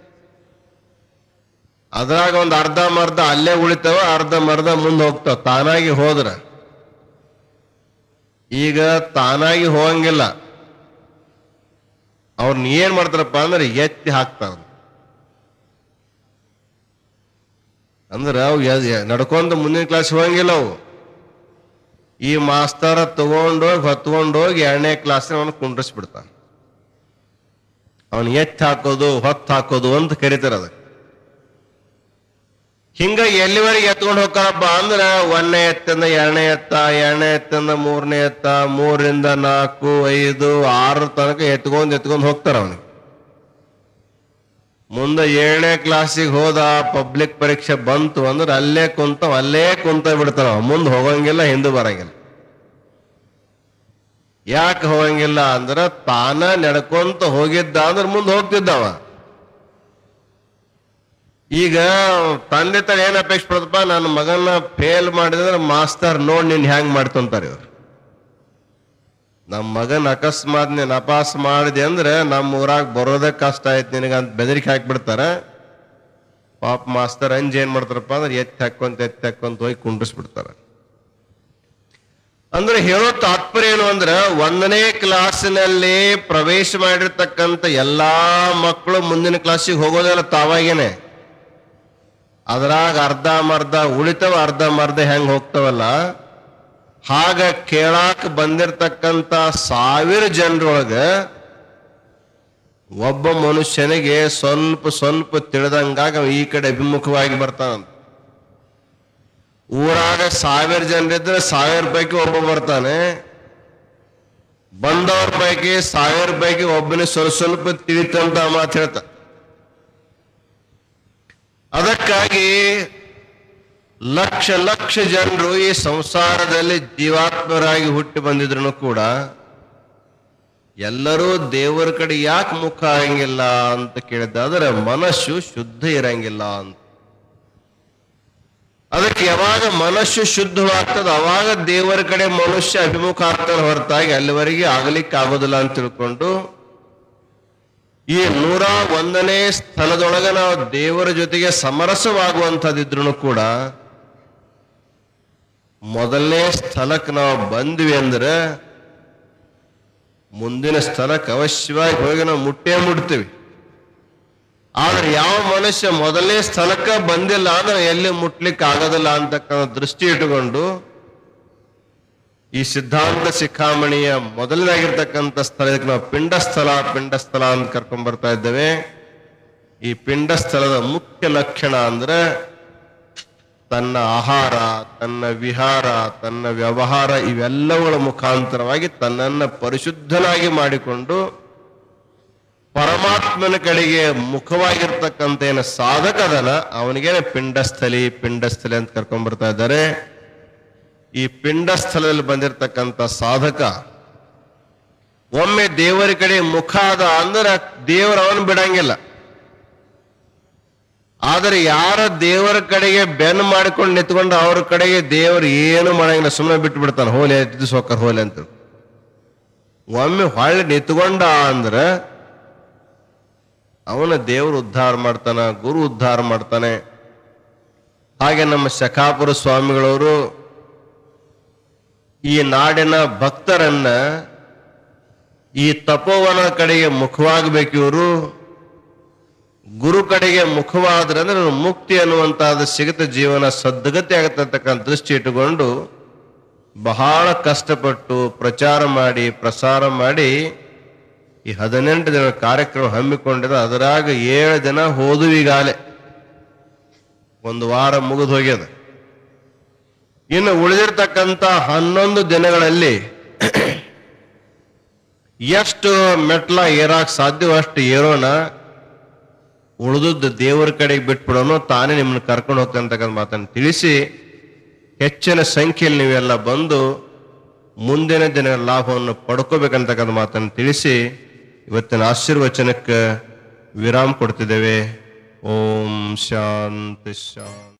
ಅದ್ರಾಗ ಒಂದು ಅರ್ಧ ಮರ್ಧ ಅಲ್ಲೇ ಉಳಿತಾವ ಅರ್ಧ ಮರ್ಧ ಮುಂದೆ ಹೋಗ್ತಾವ ತಾನಾಗಿ ಹೋದ್ರ ಈಗ ತಾನಾಗಿ ಹೋಗಂಗಿಲ್ಲ ಅವ್ರನ್ನ ಏನ್ ಮಾಡ್ತಾರಪ್ಪ ಅಂದ್ರೆ ಎತ್ತಿ ಹಾಕ್ತಾರ ಅಂದ್ರೆ ಅವು ಯ- ಯ- ನಡ್ಕೊಂತ ಮುಂದಿನ ಕ್ಲಾಸ್ ಹೋಗಂಗಿಲ್ಲ ಅವು ಈ ಮಾಸ್ತರ ತಗೊಂಡೋಗಿ ಹೊತ್ಕೊಂಡೋಗಿ ಎರಡನೇ ಕ್ಲಾಸ್ ಅವನು ಕುಂಡ್ರಿಸ್ಬಿಡ್ತಾನ ಅವನ್ ಎತ್ತಿ ಹಾಕೋದು ಹೊತ್ತು ಹಾಕೋದು ಅಂತ ಕರೀತಾರ ಅದಕ್ಕೆ ಹಿಂಗ ಎಲ್ಲಿವರೆಗೆ ಎತ್ಕೊಂಡು ಹೋಗ್ತಾರಪ್ಪ ಅಂದ್ರೆ ಒಂದನೇ ಎತ್ತಿಂದ ಎರಡನೇ ಎತ್ತ ಎರಡನೇ ಎತ್ತಿಂದ ಮೂರನೇ ಎತ್ತ ಮೂರರಿಂದ ನಾಲ್ಕು ಐದು ಆರು ತನಕ ಎತ್ಕೊಂಡ್ ಎತ್ಕೊಂಡ್ ಹೋಗ್ತಾರ ಅವನಿಗೆ ಮುಂದೆ ಏಳನೇ ಕ್ಲಾಸಿಗೆ ಹೋದ ಪಬ್ಲಿಕ್ ಪರೀಕ್ಷೆ ಬಂತು ಅಂದ್ರೆ ಅಲ್ಲೇ ಕುಂತ ಅಲ್ಲೇ ಕುಂತ ಬಿಡ್ತಾನ ಮುಂದೆ ಹೋಗಂಗಿಲ್ಲ ಹಿಂದೆ ಬರಂಗಿಲ್ಲ ಯಾಕೆ ಹೋಗಂಗಿಲ್ಲ ಅಂದ್ರ ತಾನ ನಡ್ಕೊಂತ ಹೋಗಿದ್ದ ಅಂದ್ರೆ ಮುಂದೆ ಹೋಗ್ತಿದ್ದವ ಈಗ ತಂದೆ ತಾಯಿ ಏನ್ ಅಪೇಕ್ಷೆ ಪಡ್ತಪ್ಪ ನನ್ನ ಮಗನ ಫೇಲ್ ಮಾಡಿದ್ರೆ ಮಾಸ್ತರ್ ನೋಡ್ ನೀನ್ ಹ್ಯಾಂಗ್ ಮಾಡ್ತಂತಾರೆ ಇವ್ರು ನಮ್ಮ ಮಗನ್ ಅಕಸ್ಮಾತ್ ನೀನ್ ಅಪಾಸ್ ಮಾಡಿದೆ ಅಂದ್ರೆ ನಮ್ಮ ಊರಾಗ ಬರೋದೇ ಕಷ್ಟ ಆಯ್ತು ನಿನಗಂತ ಬೆದರಿಕೆ ಹಾಕ್ಬಿಡ್ತಾರ ಪಾಪ ಮಾಸ್ತರ್ ಅಂಜ್ ಏನ್ ಮಾಡ್ತಾರಪ್ಪ ಅಂದ್ರೆ ಎತ್ತಿ ಹಾಕೊಂತ ಎತ್ತಿ ಹಾಕೊಂತ ಹೋಗಿ ಕುಂಡ್ರಿಸ್ಬಿಡ್ತಾರ ಅಂದ್ರೆ ಹೇಳೋ ತಾತ್ಪರ್ಯ ಏನು ಅಂದ್ರೆ ಒಂದನೇ ಕ್ಲಾಸಿನಲ್ಲಿ ಪ್ರವೇಶ ಮಾಡಿರ್ತಕ್ಕಂಥ ಎಲ್ಲಾ ಮಕ್ಕಳು ಮುಂದಿನ ಕ್ಲಾಸಿಗೆ ಹೋಗೋದಲ್ಲ ತಾವಾಗೇನೆ ಅದ್ರಾಗ ಅರ್ಧ ಮರ್ಧ ಉಳಿತವ ಅರ್ಧ ಮರ್ಧ ಹೆಂಗ್ ಹೋಗ್ತವಲ್ಲ ಹಾಗ ಕೇಳಾಕ ಬಂದಿರತಕ್ಕಂತ ಸಾವಿರ ಜನರೊಳಗ ಒಬ್ಬ ಮನುಷ್ಯನಿಗೆ ಸ್ವಲ್ಪ ಸ್ವಲ್ಪ ತಿಳಿದಂಗಾಗ ಅವ ಈ ಕಡೆ ಅಭಿಮುಖವಾಗಿ ಬರ್ತಾನಂತ ಊರಾಗ ಸಾವಿರ ಜನರಿದ್ರೆ ಸಾವಿರ ಪೈಕಿ ಒಬ್ಬ ಬರ್ತಾನೆ ಬಂದವ್ರ ಪೈಕಿ ಸಾವಿರ ಪೈಕಿ ಒಬ್ಬನೇ ಸ್ವಲ್ಪ ಸ್ವಲ್ಪ ತಿಳಿತಂತ ಮಾತು ಹೇಳ್ತ ಅದಕ್ಕಾಗಿ ಲಕ್ಷ ಲಕ್ಷ ಜನರು ಈ ಸಂಸಾರದಲ್ಲಿ ಜೀವಾತ್ಮರಾಗಿ ಹುಟ್ಟಿ ಬಂದಿದ್ರು ಕೂಡ ಎಲ್ಲರೂ ದೇವರ ಕಡೆ ಯಾಕೆ ಮುಖ ಆಗಂಗಿಲ್ಲ ಅಂತ ಕೇಳಿದ್ದಾದ್ರೆ ಮನಸ್ಸು ಶುದ್ಧ ಇರಂಗಿಲ್ಲ ಅಂತ ಅದಕ್ಕೆ ಯಾವಾಗ ಮನಸ್ಸು ಶುದ್ಧವಾಗ್ತದ ಅವಾಗ ದೇವರ ಕಡೆ ಮನುಷ್ಯ ಅಭಿಮುಖ ಆಗ್ತಾನೆ ಹೊರತಾಗಿ ಅಲ್ಲಿವರೆಗೆ ಆಗಲಿಕ್ಕೆ ಆಗೋದಿಲ್ಲ ಅಂತ ತಿಳ್ಕೊಂಡು ಈ ನೂರ ಒಂದನೇ ಸ್ಥಳದೊಳಗೆ ನಾವು ದೇವರ ಜೊತೆಗೆ ಸಮರಸವಾಗುವಂಥದ್ದಿದ್ರು ಕೂಡ ಮೊದಲನೇ ಸ್ಥಳಕ್ಕೆ ನಾವು ಬಂದ್ವಿ ಅಂದ್ರೆ ಮುಂದಿನ ಸ್ಥಳಕ್ಕೆ ಅವಶ್ಯವಾಗಿ ಹೋಗಿ ನಾವು ಮುಟ್ಟೇ ಮುಟ್ತೀವಿ ಆದ್ರೆ ಯಾವ ಮನುಷ್ಯ ಮೊದಲನೇ ಸ್ಥಳಕ್ಕೆ ಬಂದಿಲ್ಲ ಅಂದ್ರೆ ಎಲ್ಲಿ ಮುಟ್ಲಿಕ್ಕೆ ಆಗೋದಿಲ್ಲ ಅಂತಕ್ಕಂಥ ದೃಷ್ಟಿ ಇಟ್ಟುಕೊಂಡು ಈ ಸಿದ್ಧಾಂತ ಶಿಖಾಮಣಿಯ ಮೊದಲನೇಗಿರ್ತಕ್ಕಂಥ ಸ್ಥಳ ಇದಕ್ಕೆ ನಾವು ಪಿಂಡಸ್ಥಳ ಪಿಂಡಸ್ಥಳ ಅಂತ ಕರ್ಕೊಂಡ್ ಬರ್ತಾ ಇದ್ದೇವೆ ಈ ಪಿಂಡಸ್ಥಳದ ಮುಖ್ಯ ಲಕ್ಷಣ ಅಂದ್ರೆ ತನ್ನ ಆಹಾರ ತನ್ನ ವಿಹಾರ ತನ್ನ ವ್ಯವಹಾರ ಇವೆಲ್ಲವುಗಳ ಮುಖಾಂತರವಾಗಿ ತನ್ನನ್ನು ಪರಿಶುದ್ಧನಾಗಿ ಮಾಡಿಕೊಂಡು ಪರಮಾತ್ಮನ ಕಡೆಗೆ ಮುಖವಾಗಿರ್ತಕ್ಕಂಥ ಏನು ಸಾಧಕ ಅದನ ಅವನಿಗೇನೆ ಪಿಂಡಸ್ಥಲಿ ಪಿಂಡಸ್ಥಲಿ ಅಂತ ಕರ್ಕೊಂಡ್ ಬರ್ತಾ ಇದ್ದಾರೆ ಈ ಪಿಂಡಸ್ಥಳದಲ್ಲಿ ಬಂದಿರತಕ್ಕಂಥ ಸಾಧಕ ಒಮ್ಮೆ ದೇವರ ಕಡೆ ಮುಖ ಅದ ಅಂದ್ರೆ ದೇವರು ಅವನು ಬಿಡಂಗಿಲ್ಲ ಆದರೆ ಯಾರ ದೇವರ ಕಡೆಗೆ ಬೆನ್ನು ಮಾಡಿಕೊಂಡು ನಿಂತ್ಕೊಂಡು ಅವ್ರ ಕಡೆಗೆ ದೇವರು ಏನು ಮಾಡಂಗಿಲ್ಲ ಸುಮ್ಮನೆ ಬಿಟ್ಟು ಬಿಡ್ತಾನೆ ಹೋಲಿ ಎದ್ದು ಸೋಕರ್ ಹೋಲಿ ಅಂತ ಒಮ್ಮೆ ಹೊಳ್ಳಿ ನಿಂತ್ಕೊಂಡ ಅಂದ್ರೆ ಅವನ ದೇವರು ಉದ್ಧಾರ ಮಾಡ್ತಾನ ಗುರು ಉದ್ಧಾರ ಮಾಡ್ತಾನೆ ಹಾಗೆ ನಮ್ಮ ಶಖಾಪುರ ಸ್ವಾಮಿಗಳವರು ಈ ನಾಡಿನ ಭಕ್ತರನ್ನ ಈ ತಪೋವನ ಕಡೆಗೆ ಮುಖವಾಗಬೇಕು ಇವರು ಗುರು ಕಡೆಗೆ ಮುಖವಾದ್ರೆ ಅಂದ್ರೆ ಮುಕ್ತಿ ಅನ್ನುವಂತಹದ್ದು ಸಿಗುತ್ತೆ ಜೀವನ ಸದ್ಗತಿ ಆಗತ್ತೆ ಅಂತಕ್ಕಂಥ ದೃಷ್ಟಿ ಇಟ್ಟುಕೊಂಡು ಬಹಳ ಕಷ್ಟಪಟ್ಟು ಪ್ರಚಾರ ಮಾಡಿ ಪ್ರಸಾರ ಮಾಡಿ ಈ ಹದಿನೆಂಟು ದಿನ ಕಾರ್ಯಕ್ರಮ ಹಮ್ಮಿಕೊಂಡಿದೆ ಅದರಾಗ ಏಳು ದಿನ ಹೋದು ಈಗಾಲೆ ಒಂದು ವಾರ ಮುಗಿದು ಹೋಗ್ಯದ ಇನ್ನು ಉಳಿದಿರ್ತಕ್ಕಂಥ ಹನ್ನೊಂದು ದಿನಗಳಲ್ಲಿ ಎಷ್ಟು ಮೆಟ್ಲ ಏರಾಕ್ ಸಾಧ್ಯವೋ ಅಷ್ಟು ಏರೋಣ ಉಳಿದದ್ದು ದೇವರ ಕಡೆಗೆ ಬಿಟ್ಬಿಡೋನು ತಾನೇ ನಿಮ್ಮನ್ನ ಕರ್ಕೊಂಡು ಹೋಗ್ತಾನೆ ಅಂತಕ್ಕಂಥ ಮಾತನ್ನು ತಿಳಿಸಿ ಹೆಚ್ಚಿನ ಸಂಖ್ಯೆಯಲ್ಲಿ ನೀವೆಲ್ಲ ಬಂದು ಮುಂದಿನ ದಿನ ಲಾಭವನ್ನು ಪಡ್ಕೋಬೇಕಂತಕ್ಕಂಥ ಮಾತನ್ನು ತಿಳಿಸಿ ಇವತ್ತಿನ ಆಶೀರ್ವಚನಕ್ಕೆ ವಿರಾಮ ಕೊಡ್ತಿದ್ದೇವೆ ಓಂ ಶಾಂತಿ ಶಾಂತಿ